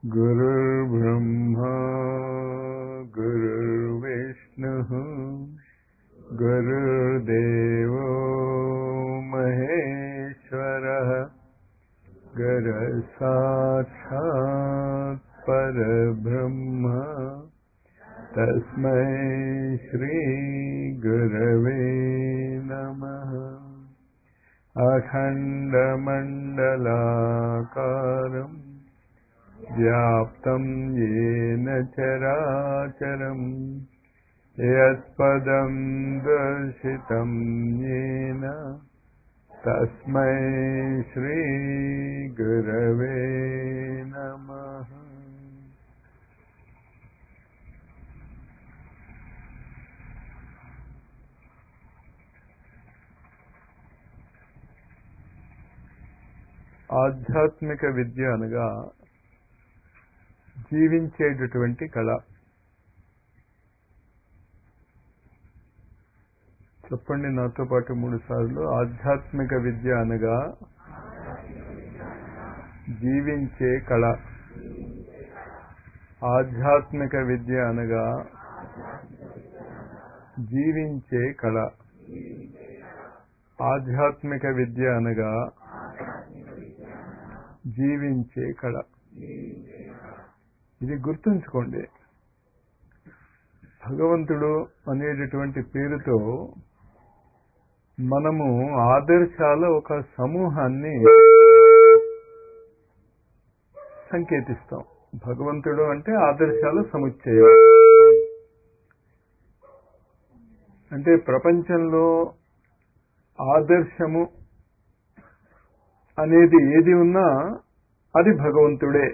गुरुर्ब्रह्मा गुरुर्विष्णुः गुरुर्देवो महेश्वरः गुरसाक्षात् परब्रह्म तस्मै श्रीगुरवे नमः अखण्डमण्डलाकारम् व्याप्तं येन चराचरम् यत्पदं दर्शितं येन तस्मै श्रीगुरवे नमः ఆధ్యాత్మిక విద్య అనగా జీవించేటటువంటి కళ చెప్పండి నాతో పాటు మూడు సార్లు ఆధ్యాత్మిక విద్య అనగా జీవించే కళ ఆధ్యాత్మిక విద్య అనగా జీవించే కళ ఆధ్యాత్మిక విద్య అనగా జీవించే కళ ఇది గుర్తుంచుకోండి భగవంతుడు అనేటటువంటి పేరుతో మనము ఆదర్శాల ఒక సమూహాన్ని సంకేతిస్తాం భగవంతుడు అంటే ఆదర్శాల సముచ్చయం అంటే ప్రపంచంలో ఆదర్శము అనేది ఏది ఉన్నా అది భగవంతుడే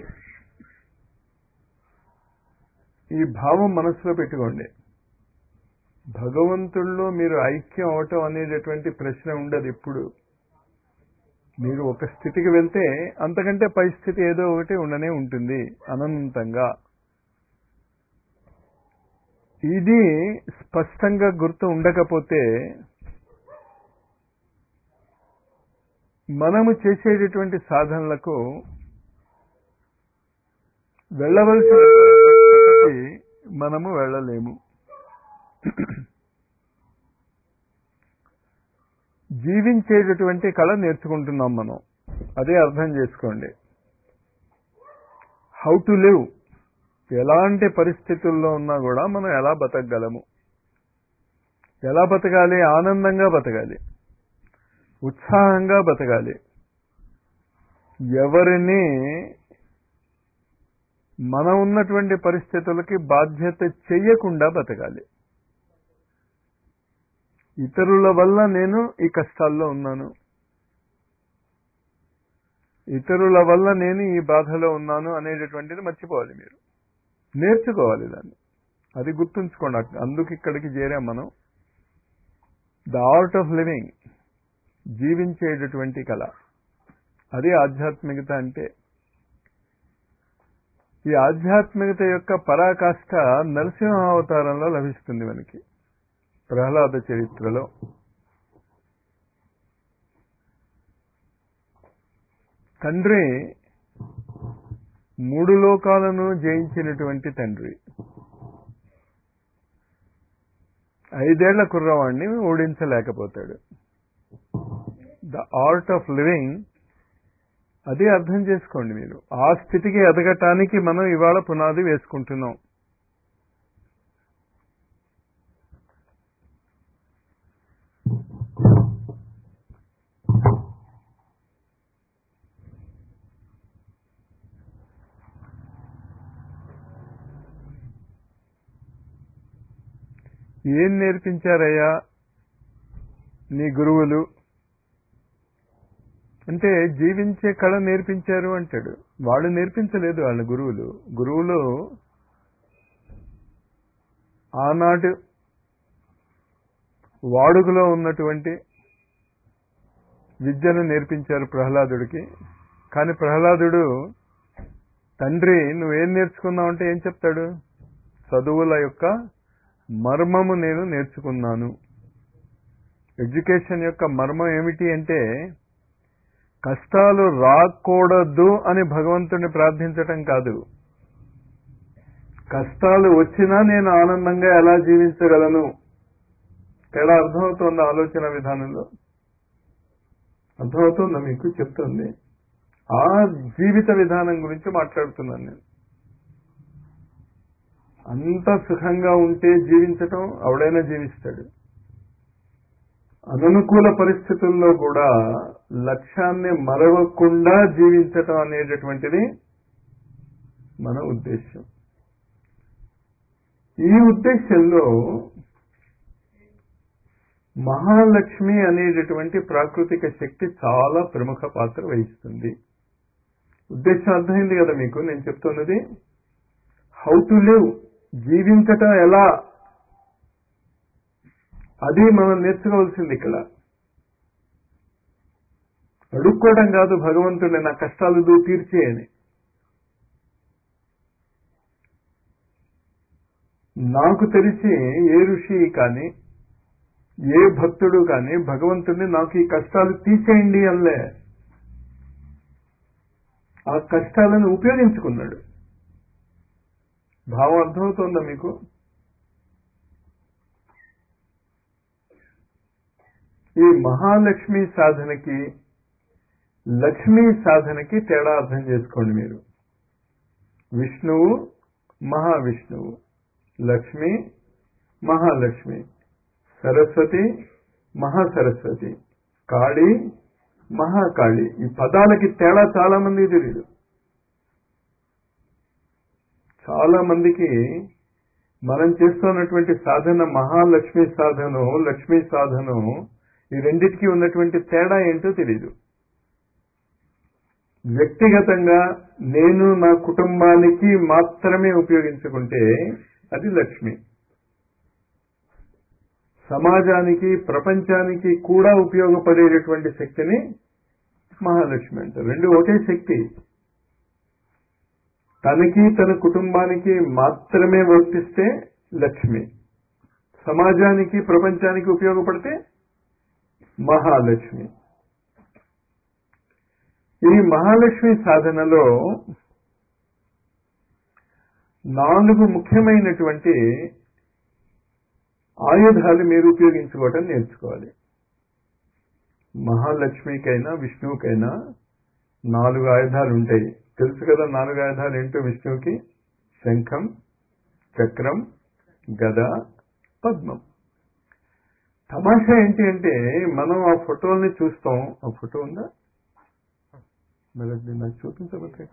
ఈ భావం మనసులో పెట్టుకోండి భగవంతుల్లో మీరు ఐక్యం అవటం అనేటటువంటి ప్రశ్న ఉండదు ఇప్పుడు మీరు ఒక స్థితికి వెళ్తే అంతకంటే పై స్థితి ఏదో ఒకటి ఉండనే ఉంటుంది అనంతంగా ఇది స్పష్టంగా గుర్తు ఉండకపోతే మనము చేసేటటువంటి సాధనలకు వెళ్ళవలసిన మనము వెళ్ళలేము జీవించేటటువంటి కళ నేర్చుకుంటున్నాం మనం అదే అర్థం చేసుకోండి హౌ టు లివ్ ఎలాంటి పరిస్థితుల్లో ఉన్నా కూడా మనం ఎలా బతకగలము ఎలా బతకాలి ఆనందంగా బతకాలి ఉత్సాహంగా బతకాలి ఎవరిని మనం ఉన్నటువంటి పరిస్థితులకి బాధ్యత చెయ్యకుండా బతకాలి ఇతరుల వల్ల నేను ఈ కష్టాల్లో ఉన్నాను ఇతరుల వల్ల నేను ఈ బాధలో ఉన్నాను అనేటటువంటిది మర్చిపోవాలి మీరు నేర్చుకోవాలి దాన్ని అది గుర్తుంచుకోండి అందుకు ఇక్కడికి చేరాం మనం ద ఆర్ట్ ఆఫ్ లివింగ్ జీవించేటటువంటి కళ అది ఆధ్యాత్మికత అంటే ఈ ఆధ్యాత్మికత యొక్క పరాకాష్ట నరసింహ అవతారంలో లభిస్తుంది మనకి ప్రహ్లాద చరిత్రలో తండ్రి మూడు లోకాలను జయించినటువంటి తండ్రి ఐదేళ్ల కుర్రవాణ్ణి ఓడించలేకపోతాడు ద ఆర్ట్ ఆఫ్ లివింగ్ అది అర్థం చేసుకోండి మీరు ఆ స్థితికి ఎదగటానికి మనం ఇవాళ పునాది వేసుకుంటున్నాం ఏం నేర్పించారయ్యా నీ గురువులు అంటే జీవించే కళ నేర్పించారు అంటాడు వాళ్ళు నేర్పించలేదు వాళ్ళ గురువులు గురువులు ఆనాటి వాడుకలో ఉన్నటువంటి విద్యను నేర్పించారు ప్రహ్లాదుడికి కానీ ప్రహ్లాదుడు తండ్రి నువ్వేం నేర్చుకున్నావు అంటే ఏం చెప్తాడు చదువుల యొక్క మర్మము నేను నేర్చుకున్నాను ఎడ్యుకేషన్ యొక్క మర్మం ఏమిటి అంటే కష్టాలు రాకూడదు అని భగవంతుని ప్రార్థించటం కాదు కష్టాలు వచ్చినా నేను ఆనందంగా ఎలా జీవించగలను తేడా అర్థమవుతోంది ఆలోచన విధానంలో అర్థమవుతుందా మీకు చెప్తుంది ఆ జీవిత విధానం గురించి మాట్లాడుతున్నాను నేను అంత సుఖంగా ఉంటే జీవించటం ఎవడైనా జీవిస్తాడు అననుకూల పరిస్థితుల్లో కూడా లక్ష్యాన్ని మరవకుండా జీవించటం అనేటటువంటిది మన ఉద్దేశం ఈ ఉద్దేశంలో మహాలక్ష్మి అనేటటువంటి ప్రాకృతిక శక్తి చాలా ప్రముఖ పాత్ర వహిస్తుంది ఉద్దేశం అర్థమైంది కదా మీకు నేను చెప్తున్నది హౌ టు లివ్ జీవించటం ఎలా అది మనం నేర్చుకోవాల్సింది ఇక్కడ అడుక్కోవడం కాదు భగవంతుడిని నా కష్టాలు నువ్వు తీర్చేయని నాకు తెలిసి ఏ ఋషి కానీ ఏ భక్తుడు కానీ భగవంతుడిని నాకు ఈ కష్టాలు తీసేయండి అల్లే ఆ కష్టాలను ఉపయోగించుకున్నాడు భావం అర్థమవుతోందా మీకు ఈ మహాలక్ష్మి సాధనకి లక్ష్మీ సాధనకి తేడా అర్థం చేసుకోండి మీరు విష్ణువు మహావిష్ణువు లక్ష్మి మహాలక్ష్మి సరస్వతి మహాసరస్వతి కాళీ మహాకాళి ఈ పదాలకి తేడా చాలా మందికి తెలియదు చాలా మందికి మనం చేస్తున్నటువంటి సాధన మహాలక్ష్మి సాధనం లక్ష్మీ సాధనం ఈ రెండింటికి ఉన్నటువంటి తేడా ఏంటో తెలియదు వ్యక్తిగతంగా నేను నా కుటుంబానికి మాత్రమే ఉపయోగించుకుంటే అది లక్ష్మి సమాజానికి ప్రపంచానికి కూడా ఉపయోగపడేటటువంటి శక్తిని మహాలక్ష్మి అంటారు రెండు ఒకే శక్తి తనకి తన కుటుంబానికి మాత్రమే వర్తిస్తే లక్ష్మి సమాజానికి ప్రపంచానికి ఉపయోగపడితే మహాలక్ష్మి ఈ మహాలక్ష్మి సాధనలో నాలుగు ముఖ్యమైనటువంటి ఆయుధాలు మీరు ఉపయోగించుకోవటం నేర్చుకోవాలి మహాలక్ష్మికైనా విష్ణువుకైనా నాలుగు ఆయుధాలు ఉంటాయి తెలుసు కదా నాలుగు ఆయుధాలు ఏంటో విష్ణువుకి శంఖం చక్రం గద పద్మం తమాషా ఏంటి అంటే మనం ఆ ఫోటోల్ని చూస్తాం ఆ ఫోటో ఉందా మరి అది నాకు చూపించబోతే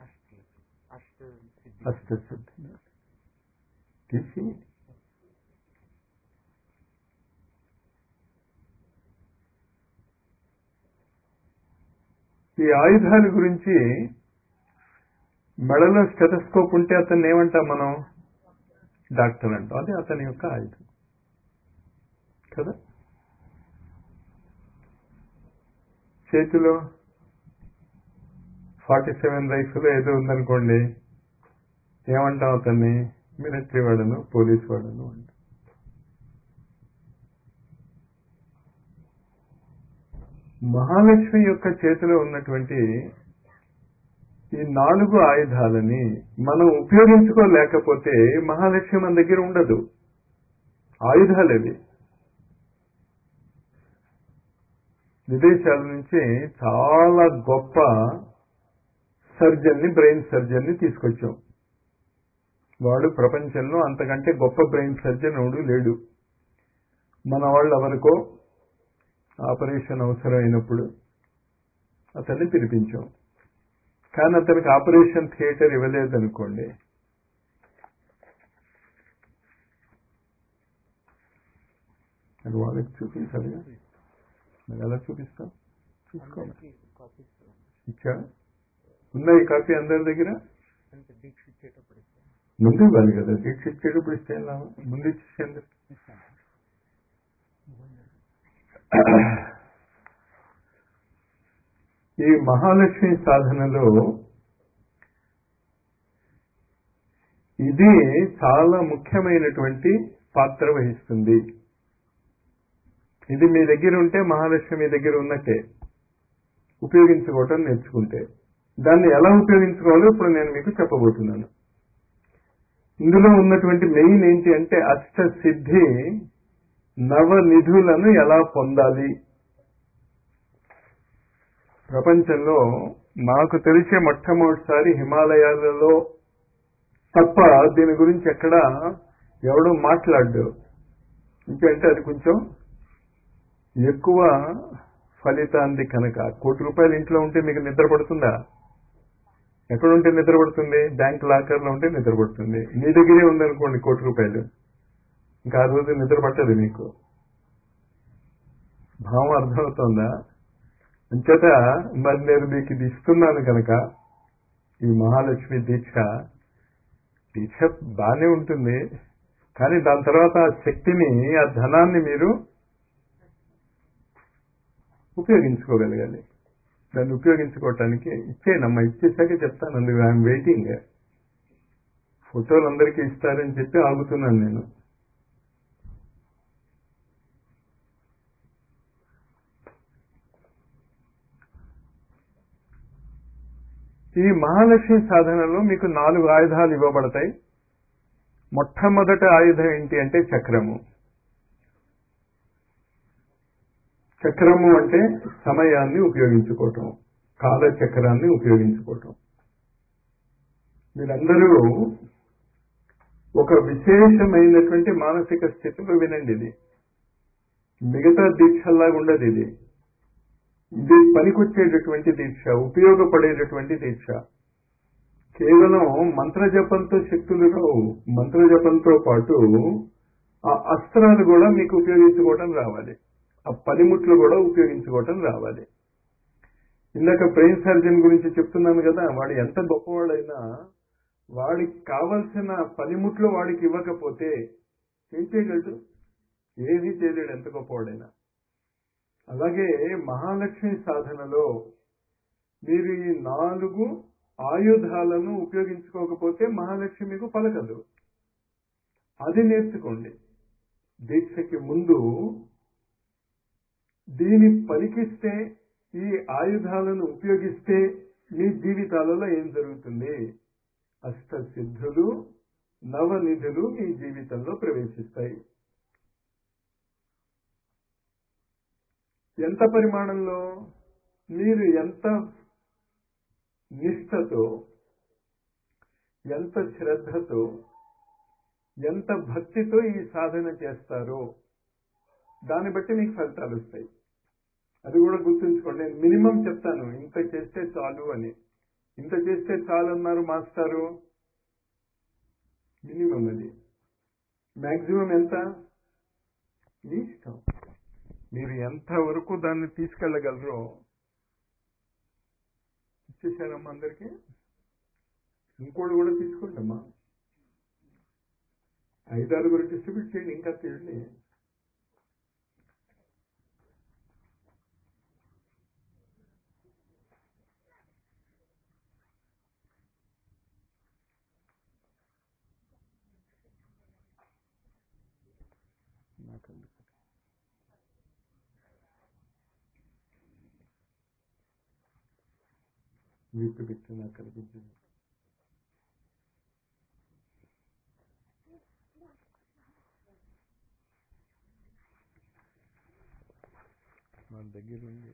అష్టసిద్ధి తీసి ఈ ఆయుధాల గురించి మెడలో స్టెటస్కోప్ ఉంటే అతన్ని ఏమంటాం మనం డాక్టర్ అంటాం అది అతని యొక్క ఆయుధం కదా చేతిలో ఫార్టీ సెవెన్ రైఫిల్ ఏదో ఉందనుకోండి ఏమంటాం అతన్ని మిలిటరీ వాడను పోలీస్ వాడను అంటాం మహాలక్ష్మి యొక్క చేతిలో ఉన్నటువంటి ఈ నాలుగు ఆయుధాలని మనం ఉపయోగించుకోలేకపోతే మహాలక్ష్మి మన దగ్గర ఉండదు ఆయుధాలు అవి విదేశాల నుంచి చాలా గొప్ప సర్జన్ని బ్రెయిన్ సర్జన్ని తీసుకొచ్చాం వాడు ప్రపంచంలో అంతకంటే గొప్ప బ్రెయిన్ సర్జన్ ఎవడు లేడు మన వాళ్ళు ఎవరికో ఆపరేషన్ అవసరమైనప్పుడు అతన్ని పిలిపించాం కానీ అతనికి ఆపరేషన్ థియేటర్ ఇవ్వలేదు అనుకోండి అది వాళ్ళకి చూపించాలి మరి ఎలా చూపిస్తాం చూసుకోవాలి ఇచ్చా ఉందా ఈ కాపీ అందరి దగ్గర ముందు ఇవ్వాలి కదా దీక్ష ఇచ్చేటప్పుడు ఇస్తే ఎలా? ముందు ఇచ్చేసేందుకు ఈ మహాలక్ష్మి సాధనలో ఇది చాలా ముఖ్యమైనటువంటి పాత్ర వహిస్తుంది ఇది మీ దగ్గర ఉంటే మహాలక్ష్మి మీ దగ్గర ఉన్నట్టే ఉపయోగించుకోవటం నేర్చుకుంటే దాన్ని ఎలా ఉపయోగించుకోవాలో ఇప్పుడు నేను మీకు చెప్పబోతున్నాను ఇందులో ఉన్నటువంటి మెయిన్ ఏంటి అంటే అష్ట సిద్ధి నవ నిధులను ఎలా పొందాలి ప్రపంచంలో నాకు తెలిసే మొట్టమొదటిసారి హిమాలయాలలో తప్ప దీని గురించి ఎక్కడ ఎవడు మాట్లాడు ఇంకంటే అది కొంచెం ఎక్కువ ఫలితాంది కనుక కోటి రూపాయలు ఇంట్లో ఉంటే మీకు నిద్ర పడుతుందా ఎక్కడ ఉంటే నిద్ర పడుతుంది బ్యాంక్ లాకర్లో ఉంటే నిద్ర పడుతుంది మీ దగ్గరే ఉందనుకోండి కోటి రూపాయలు ఇంకా ఆ రోజు నిద్ర పట్టదు మీకు భావం అర్థమవుతోందా అంచేత మరి నేను మీకు ఇది ఇస్తున్నాను కనుక ఈ మహాలక్ష్మి దీక్ష దీక్ష బాగానే ఉంటుంది కానీ దాని తర్వాత ఆ శక్తిని ఆ ధనాన్ని మీరు ఉపయోగించుకోగలగాలి దాన్ని ఉపయోగించుకోవటానికి ఇచ్చేనమ్మా ఇచ్చేసాకే చెప్తాను అందుకు ఐఎమ్ వెయిటింగ్ ఫోటోలు అందరికీ ఇస్తారని చెప్పి ఆగుతున్నాను నేను ఈ మహాలక్ష్మి సాధనలో మీకు నాలుగు ఆయుధాలు ఇవ్వబడతాయి మొట్టమొదటి ఆయుధం ఏంటి అంటే చక్రము చక్రము అంటే సమయాన్ని ఉపయోగించుకోవటం కాల చక్రాన్ని ఉపయోగించుకోవటం మీరందరూ ఒక విశేషమైనటువంటి మానసిక స్థితిలో వినండి ఇది మిగతా దీక్షల్లాగా ఉండదు ఇది ఇది పనికొచ్చేటటువంటి దీక్ష ఉపయోగపడేటటువంటి దీక్ష కేవలం మంత్రజపంతో శక్తులు రావు మంత్రజపంతో పాటు ఆ అస్త్రాలు కూడా మీకు ఉపయోగించుకోవటం రావాలి ఆ పనిముట్లు కూడా ఉపయోగించుకోవటం రావాలి ఇందాక బ్రెయిన్ సర్జన్ గురించి చెప్తున్నాను కదా వాడు ఎంత గొప్పవాడైనా వాడికి కావలసిన పనిముట్లు వాడికి ఇవ్వకపోతే ఏం చేయగలడు ఏది చేయలేడు ఎంత గొప్పవాడైనా అలాగే మహాలక్ష్మి సాధనలో మీరు ఈ నాలుగు ఆయుధాలను ఉపయోగించుకోకపోతే మహాలక్ష్మి మీకు పలకదు అది నేర్చుకోండి దీక్షకి ముందు దీని పలికిస్తే ఈ ఆయుధాలను ఉపయోగిస్తే మీ జీవితాలలో ఏం జరుగుతుంది అష్ట సిద్ధులు నవనిధులు మీ జీవితంలో ప్రవేశిస్తాయి ఎంత పరిమాణంలో మీరు ఎంత నిష్ఠతో ఎంత శ్రద్ధతో ఎంత భక్తితో ఈ సాధన చేస్తారో దాన్ని బట్టి మీకు ఫలితాలు వస్తాయి అది కూడా గుర్తుంచుకోండి నేను మినిమం చెప్తాను ఇంత చేస్తే చాలు అని ఇంత చేస్తే చాలు అన్నారు మాస్టారు మినిమం అది మ్యాక్సిమం ఎంత మీ ఇష్టం మీరు ఎంత వరకు దాన్ని తీసుకెళ్ళగలరో ఇచ్చేసారమ్మా అందరికి ఇంకోటి కూడా తీసుకుంటామా ఐదారుగురు డిస్ట్రిబ్యూట్ చేయండి ఇంకా చేయండి నాకందుకు వీపు పెట్టి నాకు కనిపించింది మన దగ్గర ఉంది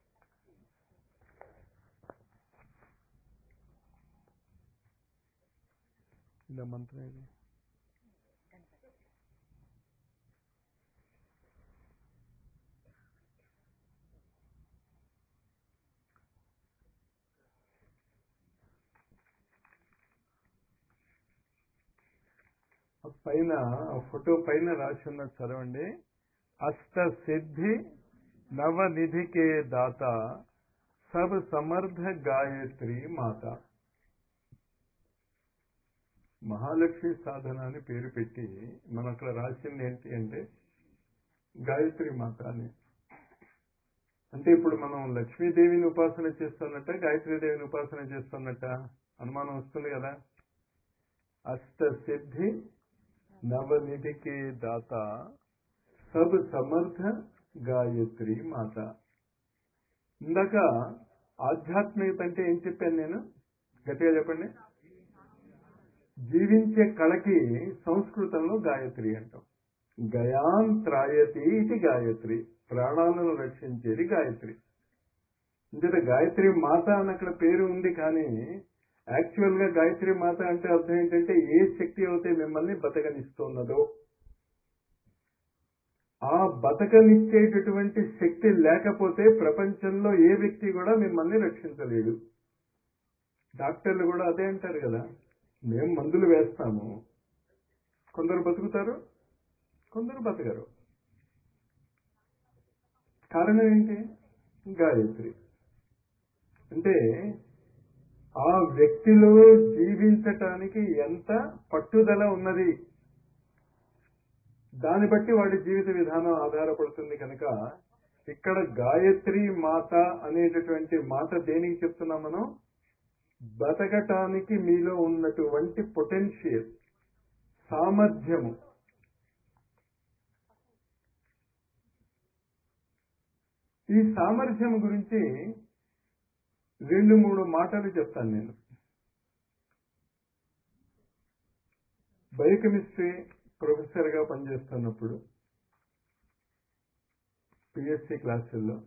ఇలా మంత్రం ఇది ఆ పైన ఆ ఫోటో పైన రాసి ఉన్నది చదవండి అష్ట సిద్ధి నవనిధికే దాత సబ్ సమర్థ గాయత్రి మాత మహాలక్ష్మి సాధన అని పేరు పెట్టి మన అక్కడ రాసింది ఏంటి అంటే గాయత్రి మాత అని అంటే ఇప్పుడు మనం లక్ష్మీదేవిని ఉపాసన చేస్తున్నట్ట గాయత్రీదేవిని ఉపాసన చేస్తున్నట్ట అనుమానం వస్తుంది కదా అష్ట సిద్ధి నవనిధికి దాత సబ్ సమర్థ గాయత్రి మాత ఇందాక ఆధ్యాత్మికత అంటే ఏం చెప్పాను నేను గట్టిగా చెప్పండి జీవించే కళకి సంస్కృతంలో గాయత్రి అంటాం గయాన్ త్రాయతి ఇది గాయత్రి ప్రాణాలను రక్షించేది గాయత్రి ఇంతట గాయత్రి మాత అని అక్కడ పేరు ఉంది కానీ యాక్చువల్ గా గాయత్రి మాత అంటే అర్థం ఏంటంటే ఏ శక్తి అయితే మిమ్మల్ని బతకనిస్తున్నదో ఆ బతకనిచ్చేటటువంటి శక్తి లేకపోతే ప్రపంచంలో ఏ వ్యక్తి కూడా మిమ్మల్ని రక్షించలేడు డాక్టర్లు కూడా అదే అంటారు కదా మేము మందులు వేస్తాము కొందరు బతుకుతారు కొందరు బతకరు కారణం ఏంటి గాయత్రి అంటే ఆ వ్యక్తిలో జీవించటానికి ఎంత పట్టుదల ఉన్నది దాన్ని బట్టి వాడి జీవిత విధానం ఆధారపడుతుంది కనుక ఇక్కడ గాయత్రి మాత అనేటటువంటి మాట దేనికి చెప్తున్నాం మనం బతకటానికి మీలో ఉన్నటువంటి పొటెన్షియల్ సామర్థ్యము ఈ సామర్థ్యం గురించి రెండు మూడు మాటలు చెప్తాను నేను బయోకెమిస్ట్రీ ప్రొఫెసర్ గా పనిచేస్తున్నప్పుడు పిఎస్సి క్లాసుల్లో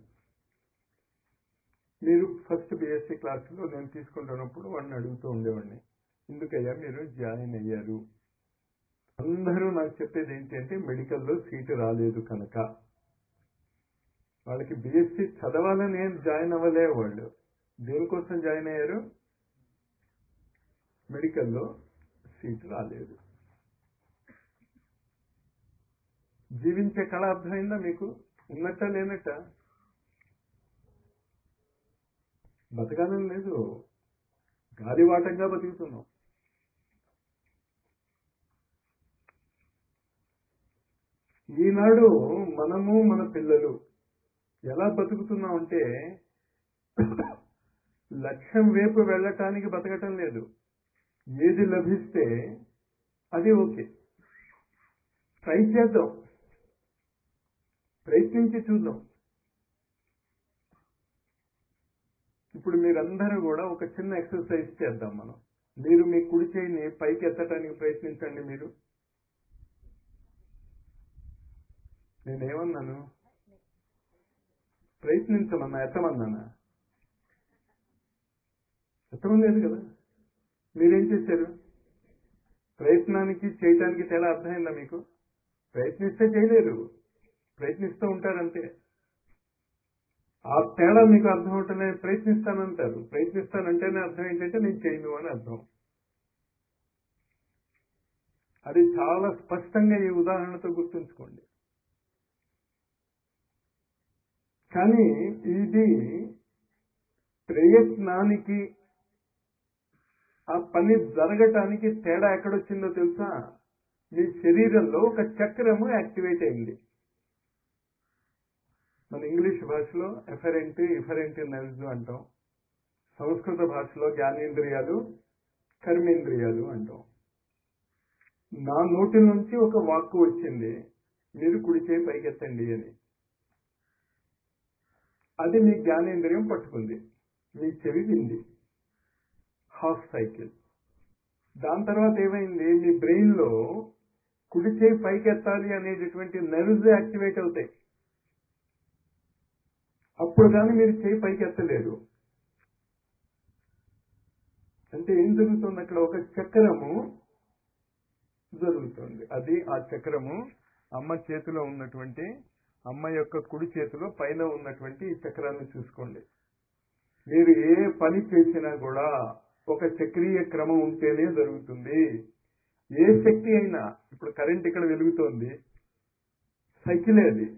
మీరు ఫస్ట్ బిఎస్సి క్లాసులో నేను తీసుకుంటున్నప్పుడు వాడిని అడుగుతూ ఉండేవాడిని ఎందుకయ్యా మీరు జాయిన్ అయ్యారు అందరూ నాకు చెప్పేది ఏంటి అంటే మెడికల్లో సీటు రాలేదు కనుక వాళ్ళకి బిఎస్సి చదవాలని ఏం జాయిన్ అవ్వలే వాళ్ళు దేనికోసం జాయిన్ అయ్యారు మెడికల్లో సీటు రాలేదు జీవించే కళ అర్థమైందా మీకు ఉన్నట్ట లేనట్ట బతకాలని లేదు గాలివాటంగా బతుకుతున్నాం ఈనాడు మనము మన పిల్లలు ఎలా బతుకుతున్నాం అంటే లక్ష్యం వైపు వెళ్ళటానికి బతకటం లేదు ఏది లభిస్తే అది ఓకే ట్రై చేద్దాం ప్రయత్నించి చూద్దాం ఇప్పుడు మీరందరూ కూడా ఒక చిన్న ఎక్సర్సైజ్ చేద్దాం మనం మీరు మీ కుడి చేయిని పైకి ఎత్తడానికి ప్రయత్నించండి మీరు నేనేమన్నాను ప్రయత్నించమన్నా ఎత్తమన్నానా ఎత్తమని లేదు కదా మీరేం చేశారు ప్రయత్నానికి చేయటానికి తేడా అర్థమైందా మీకు ప్రయత్నిస్తే చేయలేరు ప్రయత్నిస్తూ ఉంటారంతే ఆ తేడా మీకు అర్థం అవటమే ప్రయత్నిస్తానంటారు ప్రయత్నిస్తానంటేనే అర్థం ఏంటంటే నేను చేయను అని అర్థం అది చాలా స్పష్టంగా ఈ ఉదాహరణతో గుర్తుంచుకోండి కానీ ఇది ప్రయత్నానికి ఆ పని జరగటానికి తేడా ఎక్కడొచ్చిందో తెలుసా మీ శరీరంలో ఒక చక్రము యాక్టివేట్ అయింది మన ఇంగ్లీష్ భాషలో ఎఫరెంట్ ఇఫరెంట్ నర్వ్స్ అంటాం సంస్కృత భాషలో జ్ఞానేంద్రియాలు కర్మేంద్రియాలు అంటాం నా నోటి నుంచి ఒక వాక్కు వచ్చింది మీరు కుడి చేయి పైకెత్తండి అని అది మీ జ్ఞానేంద్రియం పట్టుకుంది మీ చెవి వింది హాఫ్ సైకిల్ దాని తర్వాత ఏమైంది మీ బ్రెయిన్ లో కుడి చేయి పైకెత్తాలి అనేటటువంటి నెర్వ్స్ యాక్టివేట్ అవుతాయి అప్పుడు కానీ మీరు చేయి పైకి ఎత్తలేరు అంటే ఏం జరుగుతుంది అక్కడ ఒక చక్రము జరుగుతుంది అది ఆ చక్రము అమ్మ చేతిలో ఉన్నటువంటి అమ్మ యొక్క కుడి చేతిలో పైన ఉన్నటువంటి ఈ చక్రాన్ని చూసుకోండి మీరు ఏ పని చేసినా కూడా ఒక చక్రీయ క్రమం ఉంటేనే జరుగుతుంది ఏ శక్తి అయినా ఇప్పుడు కరెంట్ ఇక్కడ వెలుగుతోంది సైకిలే అది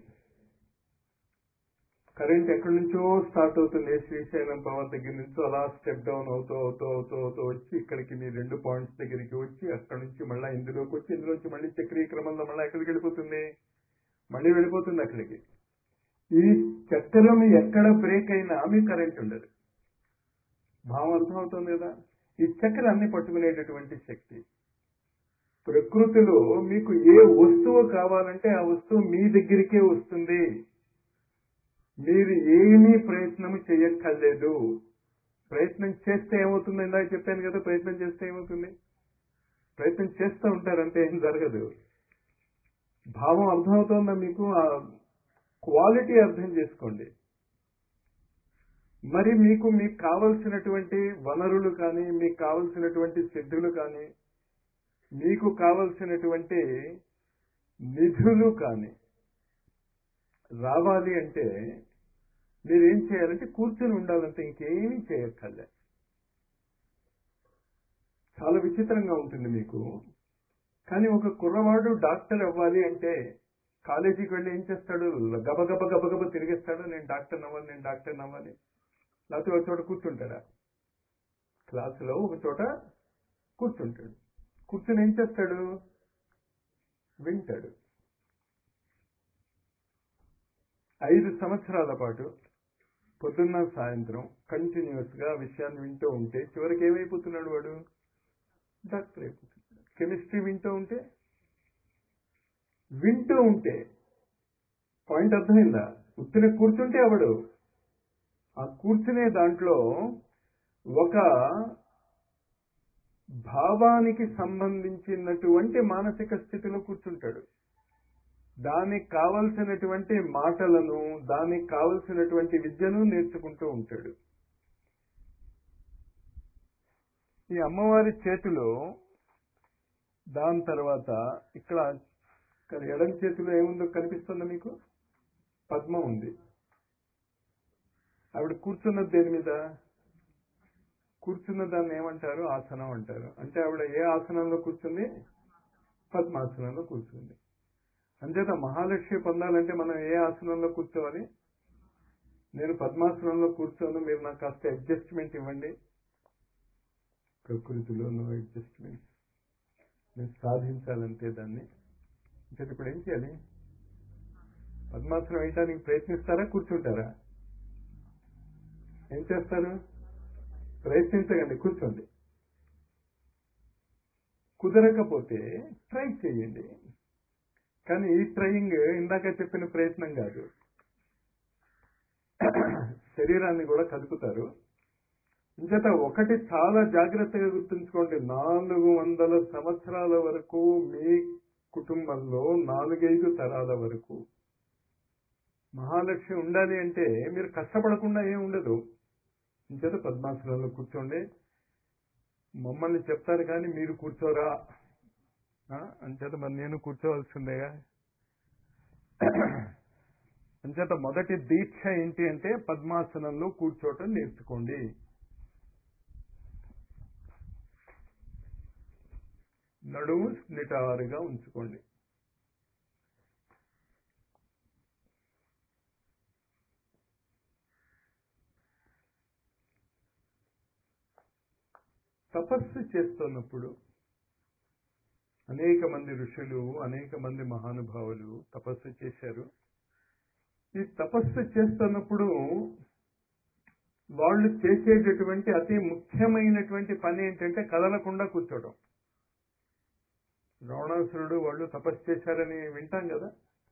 కరెంట్ ఎక్కడి నుంచో స్టార్ట్ అవుతుంది శ్రీశైలం పవర్ దగ్గర నుంచో అలా స్టెప్ డౌన్ అవుతూ అవుతూ అవుతూ అవుతూ వచ్చి ఇక్కడికి మీ రెండు పాయింట్స్ దగ్గరికి వచ్చి అక్కడి నుంచి మళ్ళీ ఇందులోకి వచ్చి ఇందులోంచి మళ్ళీ చక్రీయ క్రమంలో మళ్ళీ ఎక్కడికి వెళ్ళిపోతుంది మళ్ళీ వెళ్ళిపోతుంది అక్కడికి ఈ చక్రం ఎక్కడ బ్రేక్ అయినా మీకు కరెంట్ ఉండదు భావం అర్థమవుతుంది కదా ఈ చక్రాన్ని పట్టుకునేటటువంటి శక్తి ప్రకృతిలో మీకు ఏ వస్తువు కావాలంటే ఆ వస్తువు మీ దగ్గరికే వస్తుంది మీరు ఏమీ ప్రయత్నం చేయక్కర్లేదు ప్రయత్నం చేస్తే ఏమవుతుంది ఇందాక చెప్పాను కదా ప్రయత్నం చేస్తే ఏమవుతుంది ప్రయత్నం చేస్తూ ఉంటారంటే ఏం జరగదు భావం అర్థమవుతోందా మీకు ఆ క్వాలిటీ అర్థం చేసుకోండి మరి మీకు మీకు కావలసినటువంటి వనరులు కానీ మీకు కావలసినటువంటి సిద్ధులు కానీ మీకు కావలసినటువంటి నిధులు కానీ రావాలి అంటే మీరేం చేయాలంటే కూర్చొని ఉండాలంటే ఇంకేమీ చేయక్కర్లే చాలా విచిత్రంగా ఉంటుంది మీకు కానీ ఒక కుర్రవాడు డాక్టర్ అవ్వాలి అంటే కాలేజీకి వెళ్ళి ఏం చేస్తాడు గబగబ గబగబ తిరిగేస్తాడు నేను డాక్టర్ అవ్వాలి నేను డాక్టర్ అవ్వాలి లేకపోతే ఒక చోట కూర్చుంటాడా క్లాసులో ఒక చోట కూర్చుంటాడు కూర్చుని ఏం చేస్తాడు వింటాడు ఐదు సంవత్సరాల పాటు పొద్దున్న సాయంత్రం కంటిన్యూస్ గా విషయాన్ని వింటూ ఉంటే చివరికి ఏమైపోతున్నాడు వాడు డాక్టర్ అయిపోతున్నాడు కెమిస్ట్రీ వింటూ ఉంటే వింటూ ఉంటే పాయింట్ అర్థమైందా ఉత్తిన కూర్చుంటే అవడు ఆ కూర్చునే దాంట్లో ఒక భావానికి సంబంధించినటువంటి మానసిక స్థితిలో కూర్చుంటాడు దానికి కావలసినటువంటి మాటలను దానికి కావలసినటువంటి విద్యను నేర్చుకుంటూ ఉంటాడు ఈ అమ్మవారి చేతిలో దాని తర్వాత ఇక్కడ ఇక్కడ ఎడం చేతిలో ఏముందో కనిపిస్తుందా మీకు పద్మం ఉంది ఆవిడ కూర్చున్నది దేని మీద కూర్చున్న దాన్ని ఏమంటారు ఆసనం అంటారు అంటే ఆవిడ ఏ ఆసనంలో కూర్చుంది పద్మాసనంలో కూర్చుంది అంచేత మహాలక్ష్మి పొందాలంటే మనం ఏ ఆసనంలో కూర్చోవాలి నేను పద్మాసనంలో కూర్చోను మీరు నాకు కాస్త అడ్జస్ట్మెంట్ ఇవ్వండి ప్రకృతిలో నో అడ్జస్ట్మెంట్ నేను సాధించాలంటే దాన్ని అంటే ఇప్పుడు ఏం చేయాలి పద్మాసనం వేయడానికి ప్రయత్నిస్తారా కూర్చుంటారా ఏం చేస్తారు ప్రయత్నించకండి కూర్చోండి కుదరకపోతే ట్రై చేయండి కానీ ఈ ట్రయింగ్ ఇందాక చెప్పిన ప్రయత్నం కాదు శరీరాన్ని కూడా కదుపుతారు ఇంచేత ఒకటి చాలా జాగ్రత్తగా గుర్తుంచుకోండి నాలుగు వందల సంవత్సరాల వరకు మీ కుటుంబంలో నాలుగైదు తరాల వరకు మహాలక్ష్మి ఉండాలి అంటే మీరు కష్టపడకుండా ఏం ఉండదు ఇంచేత పద్మాసనంలో కూర్చోండి మమ్మల్ని చెప్తారు కానీ మీరు కూర్చోరా అంచేత మరి నేను కూర్చోవలసిందేగా అంచేత మొదటి దీక్ష ఏంటి అంటే పద్మాసనంలో కూర్చోవటం నేర్చుకోండి నడుము నిటారుగా ఉంచుకోండి తపస్సు చేస్తున్నప్పుడు అనేక మంది ఋషులు అనేక మంది మహానుభావులు తపస్సు చేశారు ఈ తపస్సు చేస్తున్నప్పుడు వాళ్ళు చేసేటటువంటి అతి ముఖ్యమైనటువంటి పని ఏంటంటే కదలకుండా కూర్చోవడం రావణాసురుడు వాళ్ళు తపస్సు చేశారని వింటాం కదా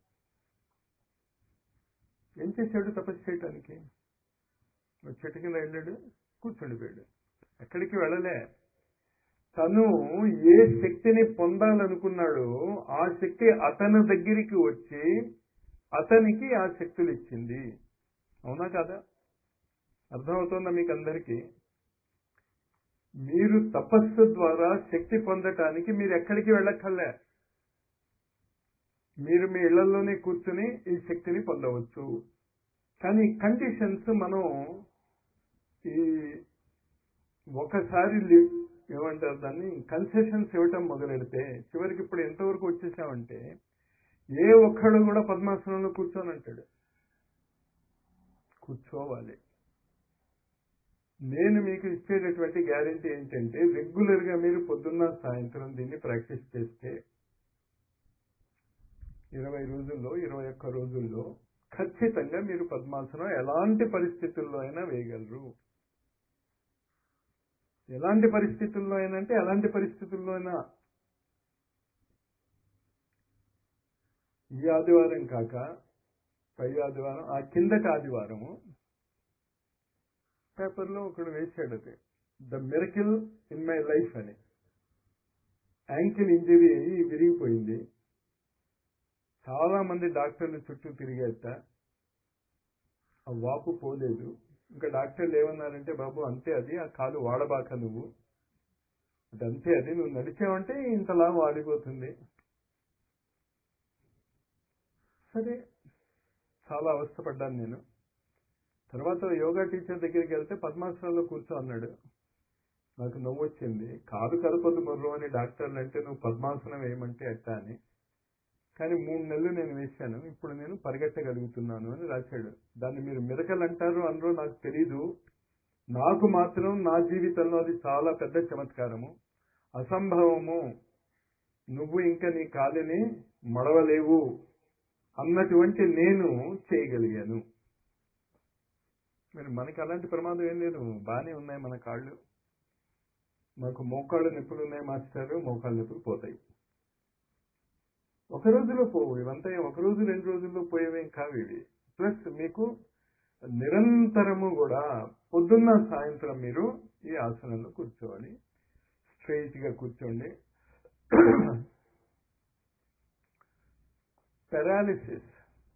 ఏం చేశాడు తపస్సు చేయటానికి చెట్టు కింద వెళ్ళాడు కూర్చుండిపోయాడు ఎక్కడికి వెళ్ళలే తను ఏ శక్తిని పొందాలనుకున్నాడో ఆ శక్తి అతని దగ్గరికి వచ్చి అతనికి ఆ శక్తులు ఇచ్చింది అవునా కాదా అర్థమవుతుందా మీకు అందరికీ మీరు తపస్సు ద్వారా శక్తి పొందటానికి మీరు ఎక్కడికి వెళ్ళక్కర్లే మీరు మీ ఇళ్లలోనే కూర్చుని ఈ శక్తిని పొందవచ్చు కానీ కండిషన్స్ మనం ఈ ఒకసారి ఏమంటారు దాన్ని కన్సెషన్స్ ఇవ్వటం మొదలెడితే చివరికి ఇప్పుడు ఎంతవరకు వచ్చేసామంటే ఏ ఒక్కడు కూడా పద్మాసనంలో కూర్చొని అంటాడు కూర్చోవాలి నేను మీకు ఇచ్చేటటువంటి గ్యారంటీ ఏంటంటే రెగ్యులర్ గా మీరు పొద్దున్న సాయంత్రం దీన్ని ప్రాక్టీస్ చేస్తే ఇరవై రోజుల్లో ఇరవై ఒక్క రోజుల్లో ఖచ్చితంగా మీరు పద్మాసనం ఎలాంటి పరిస్థితుల్లో అయినా వేయగలరు ఎలాంటి పరిస్థితుల్లో అయినా అంటే ఎలాంటి పరిస్థితుల్లో అయినా ఈ ఆదివారం కాక పై ఆదివారం ఆ కిందటి ఆదివారము పేపర్లో ఒకడు వేసాడు అది the miracle in my life అని యాంకిల్ ఇంజరీ అయ్యి విరిగిపోయింది చాలా మంది డాక్టర్లు చుట్టూ తిరిగేట ఆ వాపు పోలేదు ఇంకా డాక్టర్లు ఏమన్నారంటే బాబు అంతే అది ఆ కాలు వాడబాక నువ్వు అది అంతే అది నువ్వు నడిచావంటే ఇంతలా వాడిపోతుంది సరే చాలా అవస్థపడ్డాను నేను తర్వాత యోగా టీచర్ దగ్గరికి వెళ్తే పద్మాసనంలో కూర్చో అన్నాడు నాకు నవ్వు వచ్చింది కాదు కదపదు మొర్రు అని డాక్టర్లు అంటే నువ్వు పద్మాసనం వేయమంటే ఎట్టా అని కానీ మూడు నెలలు నేను వేశాను ఇప్పుడు నేను పరిగెట్టగలుగుతున్నాను అని రాశాడు దాన్ని మీరు మిరకలు అంటారు అనరో నాకు తెలీదు నాకు మాత్రం నా జీవితంలో అది చాలా పెద్ద చమత్కారము అసంభవము నువ్వు ఇంకా నీ కాలిని మడవలేవు అన్నటువంటి నేను చేయగలిగాను మరి మనకి అలాంటి ప్రమాదం ఏం లేదు బాగానే ఉన్నాయి మన కాళ్ళు మాకు మోకాళ్ళు నొప్పులు ఉన్నాయి మాస్టర్ మోకాళ్ళ నొప్పులు పోతాయి ఒక రోజులో పోవు ఇవంతా ఏం ఒక రోజు రెండు రోజుల్లో పోయేవేం కావు ఇవి ప్లస్ మీకు నిరంతరము కూడా పొద్దున్న సాయంత్రం మీరు ఈ ఆసనంలో కూర్చోవాలి స్ట్రైట్ గా కూర్చోండి పెరాలిసిస్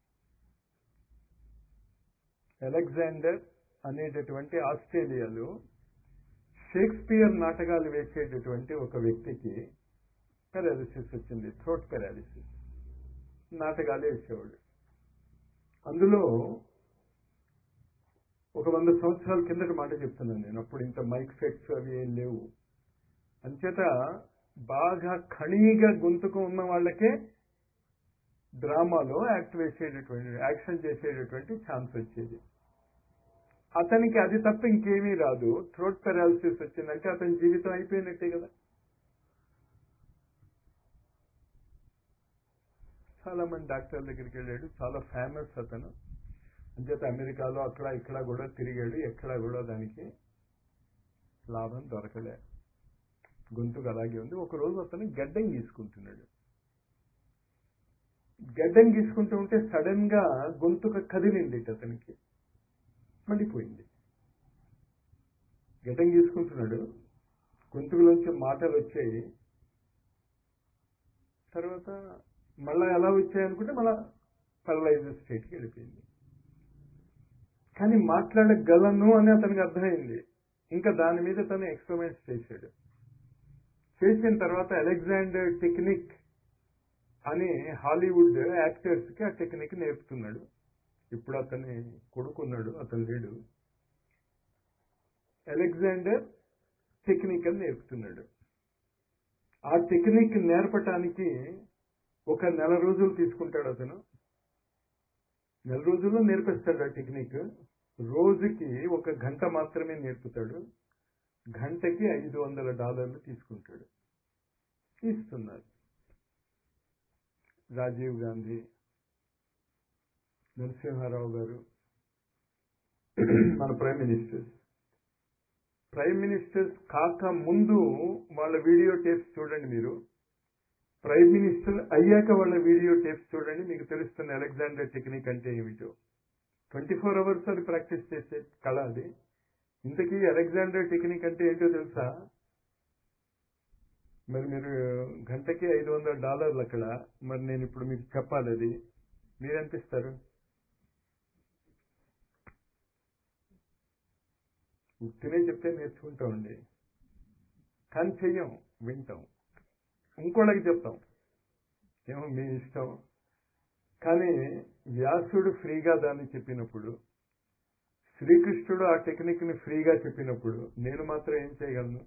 అలెగ్జాండర్ అనేటటువంటి ఆస్ట్రేలియాలో షేక్స్పియర్ నాటకాలు వేసేటటువంటి ఒక వ్యక్తికి పెరాలిసిస్ వచ్చింది థ్రోట్ పెరాలిసిస్ నాటకాలు వేసేవాడు అందులో ఒక వంద సంవత్సరాల కిందటి మాట చెప్తున్నాను నేను అప్పుడు ఇంత మైక్ సెట్స్ అవి ఏం లేవు అంచేత బాగా ఖణీగా గొంతుకు ఉన్న వాళ్ళకే డ్రామాలో యాక్ట్ వేసేటటువంటి యాక్షన్ చేసేటటువంటి ఛాన్స్ వచ్చేది అతనికి అది తప్ప ఇంకేమీ రాదు థ్రోట్ పెరాలసిస్ వచ్చిందంటే అతని జీవితం అయిపోయినట్టే కదా చాలా మంది డాక్టర్ దగ్గరికి వెళ్ళాడు చాలా ఫేమస్ అతను అంచేత అమెరికాలో అక్కడ ఇక్కడ కూడా తిరిగాడు ఎక్కడ కూడా దానికి లాభం దొరకలే గొంతుకు అలాగే ఉంది ఒక రోజు అతను గడ్డం గీసుకుంటున్నాడు గడ్డం గీసుకుంటూ ఉంటే సడన్ గా గొంతుక కదిలింది అతనికి మండిపోయింది గడ్డం గీసుకుంటున్నాడు గొంతుకులోంచి మాటలు వచ్చాయి తర్వాత మళ్ళా ఎలా వచ్చాయనుకుంటే మళ్ళా పరలైజ్ స్టేట్కి వెళ్ళిపోయింది కానీ మాట్లాడగలను అని అతనికి అర్థమైంది ఇంకా దాని మీద తను ఎక్స్పెరిమెంట్స్ చేశాడు చేసిన తర్వాత అలెగ్జాండర్ టెక్నిక్ అని హాలీవుడ్ యాక్టర్స్ కి ఆ టెక్నిక్ నేర్పుతున్నాడు ఇప్పుడు అతని కొడుకున్నాడు అతను లేడు అలెగ్జాండర్ టెక్నిక్ అని నేర్పుతున్నాడు ఆ టెక్నిక్ నేర్పటానికి ఒక నెల రోజులు తీసుకుంటాడు అతను నెల రోజుల్లో నేర్పిస్తాడు ఆ టెక్నిక్ రోజుకి ఒక గంట మాత్రమే నేర్పుతాడు గంటకి ఐదు వందల డాలర్లు తీసుకుంటాడు ఇస్తున్నారు రాజీవ్ గాంధీ నరసింహారావు గారు మన ప్రైమ్ మినిస్టర్స్ ప్రైమ్ మినిస్టర్స్ కాక ముందు వాళ్ళ వీడియో టేప్స్ చూడండి మీరు ప్రైమ్ మినిస్టర్ అయ్యాక వాళ్ళ వీడియో టేప్స్ చూడండి మీకు తెలుస్తున్న అలెగ్జాండర్ టెక్నిక్ అంటే ఏమిటో ట్వంటీ ఫోర్ అవర్స్ అది ప్రాక్టీస్ చేసే కళ అది ఇంతకీ అలెగ్జాండర్ టెక్నిక్ అంటే ఏంటో తెలుసా మరి మీరు గంటకి ఐదు వందల డాలర్లు అక్కడ మరి నేను ఇప్పుడు మీకు చెప్పాలి అది మీరెంత ఇస్తారు ఉత్తినే చెప్తే నేర్చుకుంటామండి కానీ చెయ్యం వింటాం ఇంకోళ్ళకి చెప్తాం ఏమో మీ ఇష్టం కానీ వ్యాసుడు ఫ్రీగా దాన్ని చెప్పినప్పుడు శ్రీకృష్ణుడు ఆ టెక్నిక్ ని ఫ్రీగా చెప్పినప్పుడు నేను మాత్రం ఏం చేయగలను